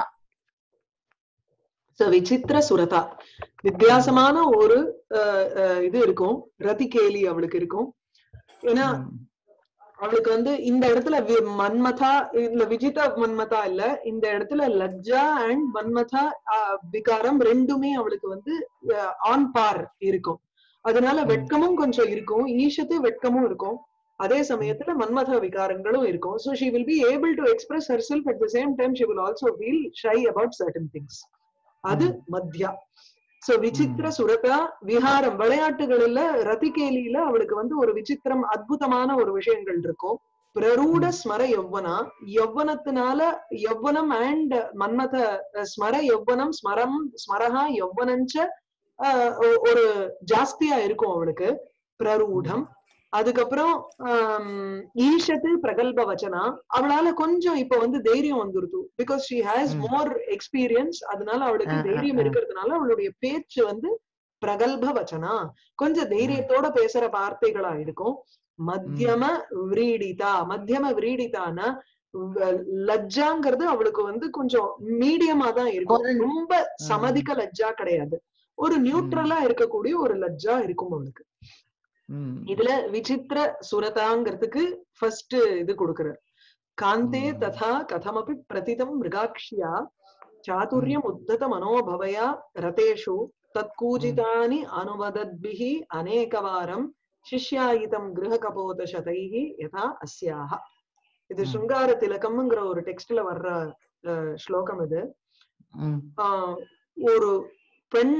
S2: So, விசித்திர சுரதா வித்தியாசமான ஒரு அஹ், அஹ், இது இருக்கும் ரதிகேலி அவளுக்கு இருக்கும் ஏன்னா அவளுக்கு வந்து இந்த இடத்துல வி- மன்மதா இல்ல விஜிதா மன்மதா இல்ல இந்த இடத்துல லஜ்ஜா அண்ட் மன்மதா ஆஹ், விகாரம் ரெண்டுமே அவளுக்கு வந்து ஆன் பார் இருக்கும் அதனால
S1: ம்.
S2: வெட்கமும் கொஞ்சம் இருக்கும் ஈஷத்து வெட்கமும் இருக்கும் அதே சமயத்துல மன்மத விகாரங்களும் இருக்கும் so she will be able to express herself at the same time she will also feel shy about certain things அது மத்யா சோ விசித்திர சுரதா விஹாரம் விளையாட்டுகளில ரதிகேலியில அவளுக்கு வந்து ஒரு விசித்திரம் அற்புதமான ஒரு விஷயங்கள் இருக்கும் பிரரூட ஸ்மர யௌவனா யௌவனத்தினால யௌவனம் அண்ட் மன்மத அஹ், ஸ்மர யௌவனம் ஸ்மரம் ஸ்மரஹா யௌவனஞ்ச அஹ், ஒ- ஒரு ஜாஸ்தியா இருக்கும் அவளுக்கு பிரரூடம் அதுக்கப்புறம் ஆம், ஈஷத்து பிரகல்ப வச்சனா அவளால கொஞ்சம் இப்ப வந்து தைரியம் வந்துருது பிகாஸ் ஷி ஹாஸ்
S1: ம்.
S2: மோர் எக்ஸ்பீரியன்ஸ் அதனால அவளுக்கு
S1: ஆ, ஆ,
S2: தைரியம்
S1: ஆ.
S2: இருக்கிறதுனால அவளுடைய பேச்சு வந்து பிரகல்ப வச்சனா கொஞ்சம் தைரியத்தோட பேசுற வார்த்தைகளா இருக்கும் மத்தியம விரீடிதா மத்தியம விரீடிதானா வ- லஜ்ஜாங்கிறது அவளுக்கு வந்து கொஞ்சம் மீடியமா தான் இருக்கும்
S1: ஒரு-
S2: ரொம்ப சமதிக்க லஜ்ஜா கிடையாது ஒரு நியூட்ரலா இருக்கக்கூடிய ஒரு லஜ்ஜா இருக்கும் அவளுக்கு
S1: ம்.
S2: இதுல விசித்திர சுரதாங்கிறதுக்கு ஃபர்ஸ்ட் இது கொடுக்கிறார் காந்தே
S1: ம்.
S2: ததா கதமபி பிரதிதம் மிருகாக்ஷியா சாதுர்யம் உத்தத மனோபவயா ரதேஷு தத்கூஜிதானி அனுவதத்பிஹி அநேகவாரம் சிஷ்யாயிதம் கிரக கபோத சதைஹி யதா அஸ்யாக இது
S1: ம்.
S2: சுங்கார திலகம்ங்கிற ஒரு டெக்ஸ்ட்ல வர்ற அஹ், ஸ்லோகம் இது
S1: ம்.
S2: ஆஹ் ஒரு பெண்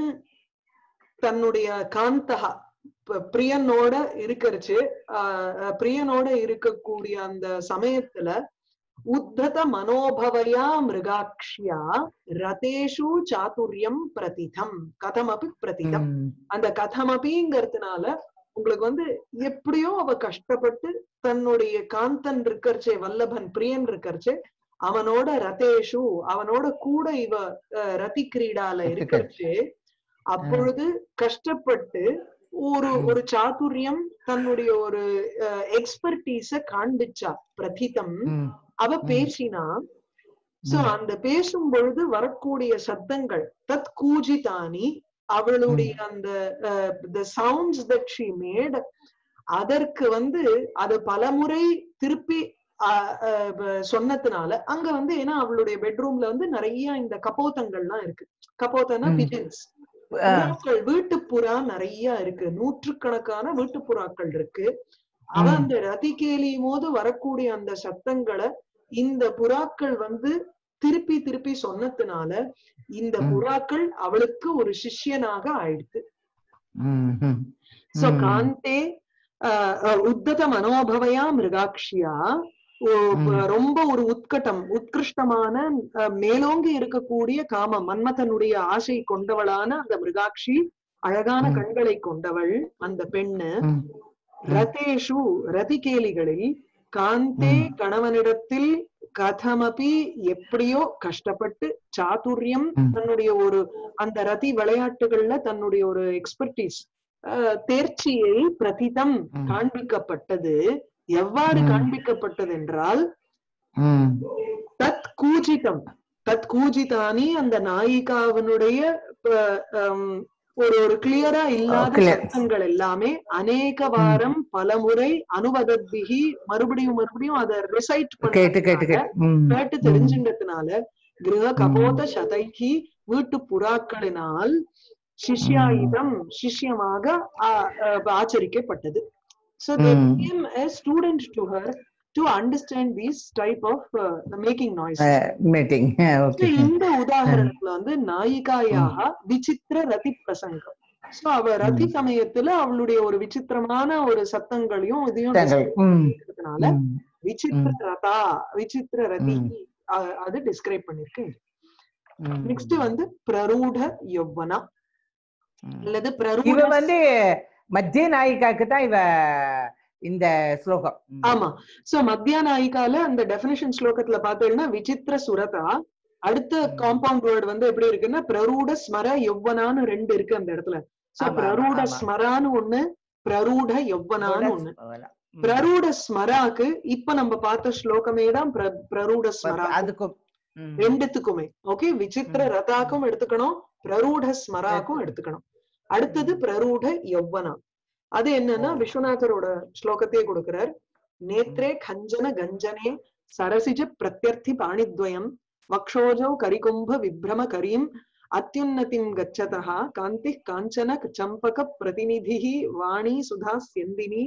S2: தன்னுடைய காந்தகா ப- பிரியனோட இருக்கறச்சு ஆஹ் அஹ் பிரியனோட இருக்கக்கூடிய அந்த சமயத்துல உத்தத மனோபவயா மிருகாக்ஷியா ரதேஷு சாதுரியம் பிரதிதம் கதமபி பிரதிதம்
S1: ம்.
S2: அந்த கதமபிங்கிறதுனால உங்களுக்கு வந்து எப்படியோ அவ கஷ்டப்பட்டு தன்னுடைய காந்தன் இருக்கறச்சே வல்லபன் பிரியன் இருக்கறச்சே அவனோட ரதேஷு அவனோட கூட இவ அஹ், ரதி கிரீடால இருக்கறச்சே அப்பொழுது கஷ்டப்பட்டு ஒரு ஒரு சாதுரியம் தன்னுடைய ஒரு எக்ஸ்பர்டீஸ காண்பிச்சா பிரதிதம்
S1: ம்,
S2: அவ
S1: ம்.
S2: பேசினா சோ
S1: ம்.
S2: அந்த பேசும் பொழுது வரக்கூடிய சத்தங்கள் தத் கூஜிதானி அவளுடைய அந்த the sounds that she made அதற்கு வந்து அது பலமுறை திருப்பி அஹ், அஹ், ப- சொன்னதுனால அங்க வந்து ஏன்னா அவளுடைய பெட்ரூம்ல வந்து நிறைய இந்த கபோத்தங்கள்லாம் இருக்கு கபோத்தனா
S1: ம்.
S2: பிஜன்ஸ்
S1: ஆ,
S2: புறாக்கள் வீட்டுப்புறா நிறைய இருக்கு நூற்றுக்கணக்கான வீட்டுப்புறாக்கள் இருக்கு அவ
S1: ம்.
S2: அந்த ரதி கேலியும் போது வரக்கூடிய அந்த சத்தங்களை இந்த புறாக்கள் வந்து திருப்பி திருப்பி சொன்னதுனால இந்த
S1: ம்.
S2: புறாக்கள் அவளுக்கு ஒரு சிஷ்யனாக ஆயிடுது
S1: ம், ம்.
S2: சோ
S1: ம்.
S2: காந்தே ஆஹ், ஆஹ், உத்தத மனோபவயா மிருகாட்சியா ஓ,
S1: ம்.
S2: ப- ரொம்ப ஒரு உத்கட்டம் உத்கிருஷ்டமான ஆஹ், மேலோங்கி இருக்கக்கூடிய காம மன்மதனுடைய ஆசை கொண்டவளான அந்த மிருகாட்சி அழகான
S1: ம்.
S2: கண்களை கொண்டவள் அந்த பெண்ணு
S1: ம்.
S2: ரதேஷு ரதிகேலிகளில் காந்தே
S1: ம்.
S2: கணவனிடத்தில் கதமபி எப்படியோ கஷ்டப்பட்டு சாதுரியம்
S1: ம்.
S2: தன்னுடைய ஒரு அந்த ரதி விளையாட்டுகள்ல தன்னுடைய ஒரு எக்ஸ்பர்டீஸ் தேர்ச்சியை பிரதிதம்
S1: ம்.
S2: காண்பிக்கப்பட்டது எவ்வாறு
S1: ம்.
S2: காண்பிக்கப்பட்டது என்றால்
S1: ம்.
S2: தத் கூஜிதம் தத் கூஜிதானி அந்த நாயிகாவினுடைய அஹ், ஹம், ஒரு ஒரு கிளியரா இல்லாத
S1: clear.
S2: சத்தங்கள் எல்லாமே அநேக வாரம் பலமுறை அனுபதபிகி மறுபடியும் மறுபடியும் அதை ரிசைட்
S1: கேட்டு கேட்டு கேட்டு ம்.
S2: கேட்டு
S1: ம்.
S2: தெரிஞ்சின்றதுனால கிரக கபோத சதைகி வீட்டு புறாக்களினால் சிஷ்யாயுதம் சிஷ்யமாக ஆ- ஆ- ஆச்சரிக்கப்பட்டது so they
S1: ம்.
S2: became a student to her to understand these type of uh, making noise
S1: meeting
S2: So,
S1: okay
S2: இந்த உதாரணத்துல வந்து நாயிகாயாக விசித்திர ரதி பிரசங்கம் சோ அவ ரதி சமயத்துல அவளுடைய ஒரு விசித்திரமான ஒரு சத்தங்களையும் இதையும் இருக்கிறதுனால விசித்திர ரதா விசித்திர ரதி
S1: ம்.
S2: அ- அது டிஸ்கிரைப் பண்ணிருக்கு நெக்ஸ்ட் வந்து பிரரூட யௌவனா அல்லது
S1: இவ
S2: பிரரூட
S1: வந்து மத்திய நாயிகாக்கு தான் இவ இந்த ஸ்லோகம் ம்.
S2: ஆமா சோ மத்திய நாயிகால அந்த டெபினிஷன் ஸ்லோகத்துல பார்த்தீங்கன்னா விசித்திர சுரதா அடுத்த
S1: ம்.
S2: காம்பவுண்ட் வேர்டு வந்து எப்படி இருக்குன்னா பிரரூட ஸ்மர யௌவனான்னு ரெண்டு இருக்கு அந்த இடத்துல சோ
S1: ஆமா, ஆமா,
S2: பிரரூட
S1: ஆமா.
S2: ஸ்மரான்னு ஒண்ணு பிரரூட யௌவனான்னு ஒண்ணு
S1: ம்.
S2: பிரரூட ஸ்மராக்கு இப்ப நம்ம பார்த்த ஸ்லோகமே தான் பிர- பிரரூட ஸ்மரா
S1: அதுக்கும் ம்.
S2: ரெண்டுத்துக்குமே ஓகே விசித்திர
S1: ம்.
S2: ரதாக்கும் எடுத்துக்கணும் பிரரூட ஸ்மராக்கும் எடுத்துக்கணும் அடுத்தது பிரரூட யௌவனா அது என்னன்னா
S1: ஓ.
S2: விஸ்வநாதரோட ஸ்லோகத்தையே கொடுக்கிறார் நேத்ரே கஞ்சன கஞ்சனே சரசிஜ பிரத்யர்த்தி பாணித்வயம் வக்ஷோஜோ கரிகும்ப விப்ரம கரீம் அத்யுன்னதிம் கச்சதः காந்தி காஞ்சன சம்பக பிரதிநிதிः வாணி சுதா ஸ்யந்தினி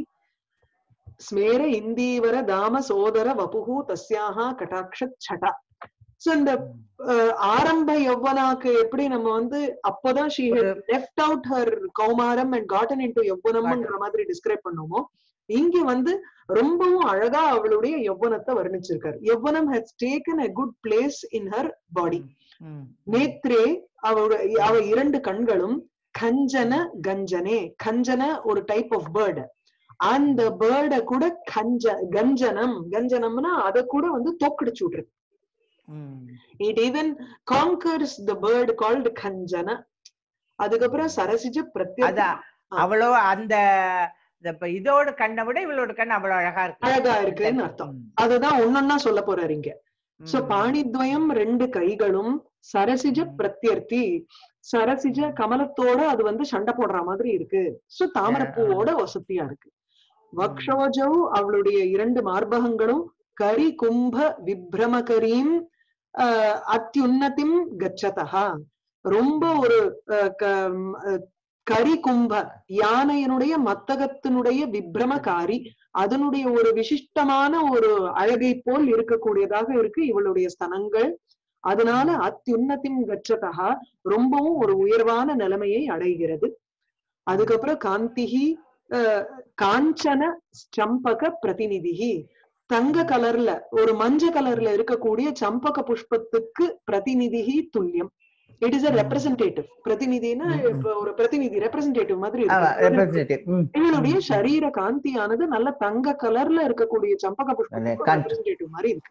S2: ஸ்மேர இந்தீவர தாம சோதர வபுகு தஸ்யாஹா கடாட்ச சடா சோ இந்த அஹ், ஆரம்ப யௌவனாக்கு எப்படி நம்ம வந்து அப்பதான் ஷீ
S1: ஒரு-
S2: லெஃப்ட் அவுட் ஹர் கௌமாரம் அண்ட் காட்டன் இன்டு யௌவனம்ங்கிற மாதிரி டிஸ்கிரைப் பண்ணுமோ இங்க வந்து ரொம்பவும் அழகா அவளுடைய யௌவனத்தை வர்ணிச்சிருக்காரு யௌவனம் has taken a good place in her body
S1: ம்.
S2: நேத்ரே அவளோட அவ இரண்டு கண்களும் கஞ்சன கஞ்சனே கஞ்சன ஒரு டைப் ஆஃப் பேர்டு அந்த பேர்ட கூட கஞ்ச கஞ்சனம் கஞ்சனம்னா அத கூட வந்து தோக்கடிச்சு விட்டுருக்கு
S1: ம்.
S2: It even conquers the bird called கஞ்சன அதுக்கப்புறம் சரசிஜ பிரத்யேக
S1: அதான் அவளோ அந்த இந்த இப்ப இதோட கண்ணை விட இவளோட கண் அவ்வளவு அழகா இருக்கு
S2: அழகா இருக்குன்னு அர்த்தம்
S1: ம்.
S2: அதுதான் ஒன்னொன்னா சொல்ல போறாரு இங்க சோ
S1: ம்.
S2: பாணித்வயம் ரெண்டு கைகளும் சரசிஜ
S1: ம்.
S2: பிரத்யர்த்தி சரசிஜ கமலத்தோட அது வந்து சண்டை போடுற மாதிரி இருக்கு சோ தாமரப்பூவோட வசதியா இருக்கு வக்ஷோஜௌ அவளுடைய இரண்டு மார்பகங்களும் கரி கும்ப விப்ரமகரீம் ஆஹ், அத்யுன்னதிம் கச்சதா ரொம்ப ஒரு ஆஹ், க- ம், ஆஹ், கரி கும்ப யானையினுடைய மத்தகத்தினுடைய விப்ரமகாரி அதனுடைய ஒரு விசிஷ்டமான ஒரு அழகை போல் இருக்கக்கூடியதாக இருக்கு இவளுடைய ஸ்தனங்கள் அதனால அத்யுன்னதிம் கச்சதா ரொம்பவும் ஒரு உயர்வான நிலைமையை அடைகிறது அதுக்கப்புறம் காந்திகி அஹ், காஞ்சன ஸ்டம்பக பிரதிநிதிகி தங்க கலர்ல ஒரு மஞ்ச கலர்ல இருக்கக்கூடிய சம்பக புஷ்பத்துக்கு பிரதிநிதிகி துல்லியம் இட் இஸ் அ
S1: ம்.
S2: ரெப்ரசன்டேட்டிவ் பிரதிநிதினா
S1: ம், ம்.
S2: இப்ப ஒரு பிரதிநிதி ரெப்ரசன்டேட்டிவ் மாதிரி
S1: ஆமா
S2: இருக்கு
S1: ரெப்ரசன்டேட்டிவ்
S2: இவளுடைய சரீர காந்தியானது நல்ல தங்க கலர்ல இருக்கக்கூடிய சம்பக
S1: நல்ல
S2: புஷ்பம்
S1: காந்தி.
S2: ரெப்ரசன்டேட்டிவ் மாதிரி இருக்கு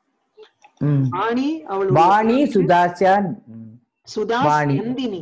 S2: வாணி அவளுடைய
S1: வாணி
S2: பேரு
S1: சுதாசியா
S2: சுதா
S1: வாணி.
S2: நந்தினி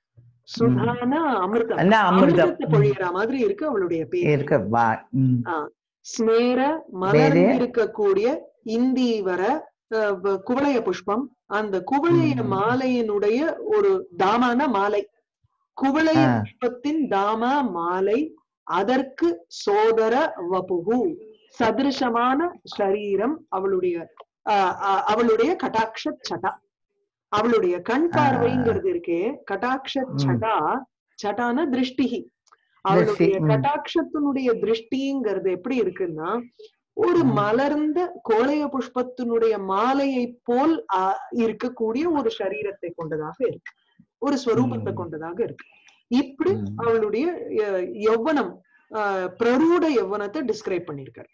S2: சுதானா அமிர்தம்
S1: அண்ணா அமிர்தம்
S2: அமிர்தத்தை பொழியற மாதிரி இருக்கு அவளுடைய பேர்
S1: இருக்க வா ம்.
S2: ஸ்மேர மலர்ந்திருக்கக்கூடிய இந்தீவர அஹ், வ- குவளைய புஷ்பம் அந்த குவளைய
S1: ம்.
S2: மாலையினுடைய ஒரு தாமான மாலை குவளைய
S1: ஆ.
S2: புஷ்பத்தின் தாம மாலை அதற்கு சோதர வபுகு சதிருஷமான சரீரம் அவளுடைய ஆஹ், ஆஹ், அவளுடைய கடாட்ச சடா அவளுடைய கண்
S1: ஆ.
S2: பார்வைங்கிறது இருக்கே கடாட்ச
S1: ம்.
S2: சடா சடான திருஷ்டிகி அவளுடைய
S1: திருஷ்டி, ம்.
S2: கடாட்சத்தினுடைய திருஷ்டிங்கிறது எப்படி இருக்குன்னா ஒரு
S1: ம்.
S2: மலர்ந்த கோளைய புஷ்பத்தினுடைய மாலையை போல் ஆ, இருக்கக்கூடிய ஒரு சரீரத்தை கொண்டதாக இருக்கு ஒரு ஸ்வரூபத்தை
S1: ம்.
S2: கொண்டதாக இருக்கு இப்படி
S1: ம்.
S2: அவளுடைய அஹ், யௌவனம் அஹ், பிரரூட யௌவனத்தை டிஸ்கிரைப் பண்ணிருக்காரு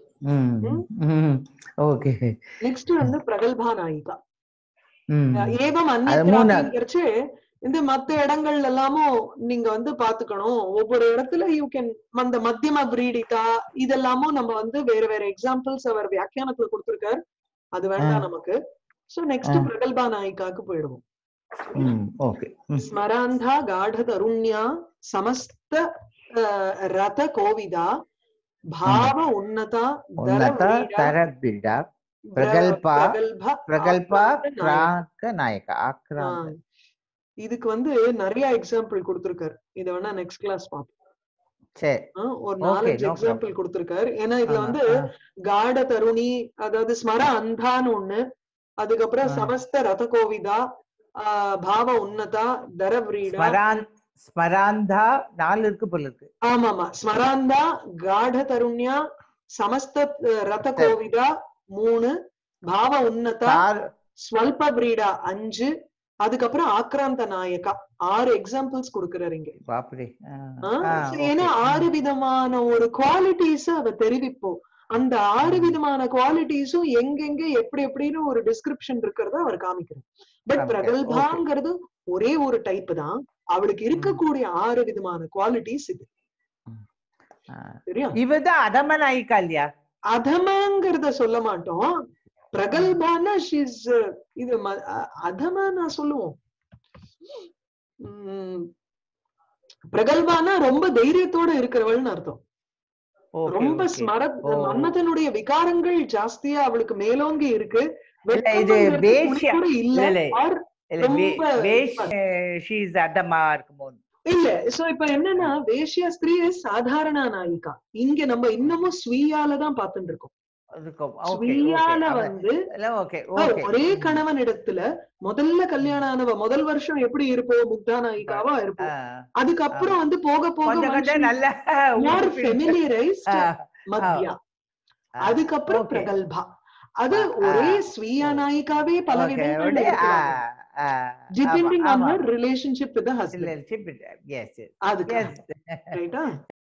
S1: ம். ம். ஓகே
S2: நெக்ஸ்ட் வந்து பிரகல்பா நாயிகா
S1: ம்.
S2: ஏவம்
S1: அது மூணு.
S2: அந்நியச்சு இந்த மத்த இடங்கள்ல எல்லாமும் நீங்க வந்து பாத்துக்கணும் ஒவ்வொரு இடத்துல யூ கேன் அந்த மத்தியம பிரீடிதா இதெல்லாமும் நம்ம வந்து வேற வேற எக்ஸாம்பிள்ஸ் அவர் வியாக்கியானத்துல கொடுத்திருக்கார் அது வேண்டாம்
S1: ஆ.
S2: நமக்கு சோ நெக்ஸ்ட்
S1: ஆ.
S2: பிரகல்பா நாயிகாக்கு போயிடுவோம்
S1: ம். ஓகே ம்.
S2: ஸ்மராந்தா காಢ தருண்யா சமஸ்த அஹ், ரத கோவிதா பாவ உன்னதா தர
S1: உன்னத
S2: விரீடா,
S1: தரபிடா
S2: பிர-
S1: பிரகல்பா,
S2: பிரகல்பா
S1: பிரகல்பா
S2: ஆக்ராந்த நாயகா.
S1: பிராக்க நாயகா ஆக்ராந்த
S2: ஆ. இதுக்கு வந்து நிறைய எக்ஸாம்பிள் கொடுத்திருக்காரு இத வேணா நெக்ஸ்ட் கிளாஸ் பார்ப்போம்
S1: சரி
S2: ஆ, ஒரு
S1: Okay,
S2: நாலஞ்சு
S1: no
S2: எக்ஸாம்பிள் கொடுத்திருக்காரு ஏன்னா இதுல
S1: ஆ,
S2: வந்து
S1: ஆ.
S2: காட தருணி அதாவது ஸ்மர அந்தான்னு ஒண்ணு அதுக்கப்புறம்
S1: ஆ.
S2: சமஸ்த ரத கோவிதா ஆ, பாவ உன்னதா தரவ்ரீடா
S1: ஸ்மரான் ஸ்மராந்தா நாலு இருக்கு போல இருக்கு
S2: ஆமாமா ஸ்மராந்தா காட தருண்யா சமஸ்த அஹ், ரத கோவிதா மூணு பாவ உன்னதா
S1: தார்
S2: ஸ்வல்ப பிரீடா அஞ்சு அதுக்கப்புறம் ஆக்ராந்த நாயகா ஆறு எக்ஸாம்பிள்ஸ் கொடுக்கிறாரு இங்க
S1: பாப்பரே ஆ,
S2: ஆ,
S1: ஆ,
S2: so ஏன்னா
S1: okay.
S2: ஆறு விதமான ஒரு குவாலிட்டிஸ் அவ தெரிவிப்போம் அந்த ஆறு
S1: ம்.
S2: விதமான குவாலிட்டிஸும் எங்கெங்க எப்படி எப்படின்னு ஒரு டிஸ்கிரிப்ஷன் இருக்கிறத அவர் காமிக்கிறார் பட்
S1: காமிக்கிறார்,
S2: பிரகல்பாங்கிறது ஒரே ஒரு டைப் தான் அவளுக்கு இருக்கக்கூடிய ஆறு விதமான குவாலிட்டிஸ் இது
S1: ஆ.
S2: சரியா
S1: இவதான் அதம நாயிக்கா இல்லையா
S2: அதமாங்கிறத சொல்ல மாட்டோம் பிரகல்பானா ஷீஸ் இது ம- அ- அதமா நான் சொல்லுவோம் உம் பிரகல்பானா ரொம்ப தைரியத்தோட இருக்கிறவள்னு அர்த்தம்
S1: Okay,
S2: ரொம்ப
S1: okay.
S2: ஸ்மர
S1: ஓ.
S2: மன்மதனுடைய விகாரங்கள் ஜாஸ்தியா அவளுக்கு மேலோங்கி இருக்கு
S1: இல்ல, இது
S2: வெட்கம்ங்கிறது
S1: வேஷ்யா.
S2: கூட இல்ல
S1: இல்ல, இல்ல.
S2: or
S1: இல்ல, வே-
S2: ரொம்ப
S1: வேஷ் ஷீஸ் அதமா இருக்கும்போது
S2: இல்ல சோ இப்ப என்னன்னா வேஷ்யா ஸ்திரீ சாதாரண நாயிகா இங்க நம்ம இன்னமும் ஸ்வீயால தான் பாத்துட்டு இருக்கோம்
S1: இருக்கும் ஓகே
S2: ஸ்வீயால
S1: ஓகே
S2: வந்து
S1: ஓகே
S2: ஆ,
S1: ஓகே
S2: ஒரே கணவன் இடத்துல முதல்ல கல்யாணம் ஆனவ முதல் வருஷம் எப்படி இருப்போம் முக்தா நாயிகாவா இருப்போம் அதுக்கப்புறம் வந்து போக போக
S1: கொஞ்சம் கொஞ்சம் நல்ல
S2: மோர்
S1: உடுப்பி-
S2: ஃபெமிலியரைஸ்ட்
S1: ஆ,
S2: மத்யா
S1: ஆ,
S2: அதுக்கப்புறம்
S1: okay.
S2: பிரகல்பா அது
S1: ஆ,
S2: ஒரே
S1: ஆ.
S2: ஸ்வீயா நாயிகாவே பல
S1: Okay,
S2: விதங்கள்ல
S1: உடனே, ஆ,
S2: இருக்கலாம்
S1: ஆ,
S2: டிபெண்டிங்
S1: ஆமா,
S2: ஆன்
S1: ஆமா.
S2: Her relationship with husband
S1: Relationship, yes, yes,
S2: அதுக்கு
S1: yes.
S2: ரைட்டா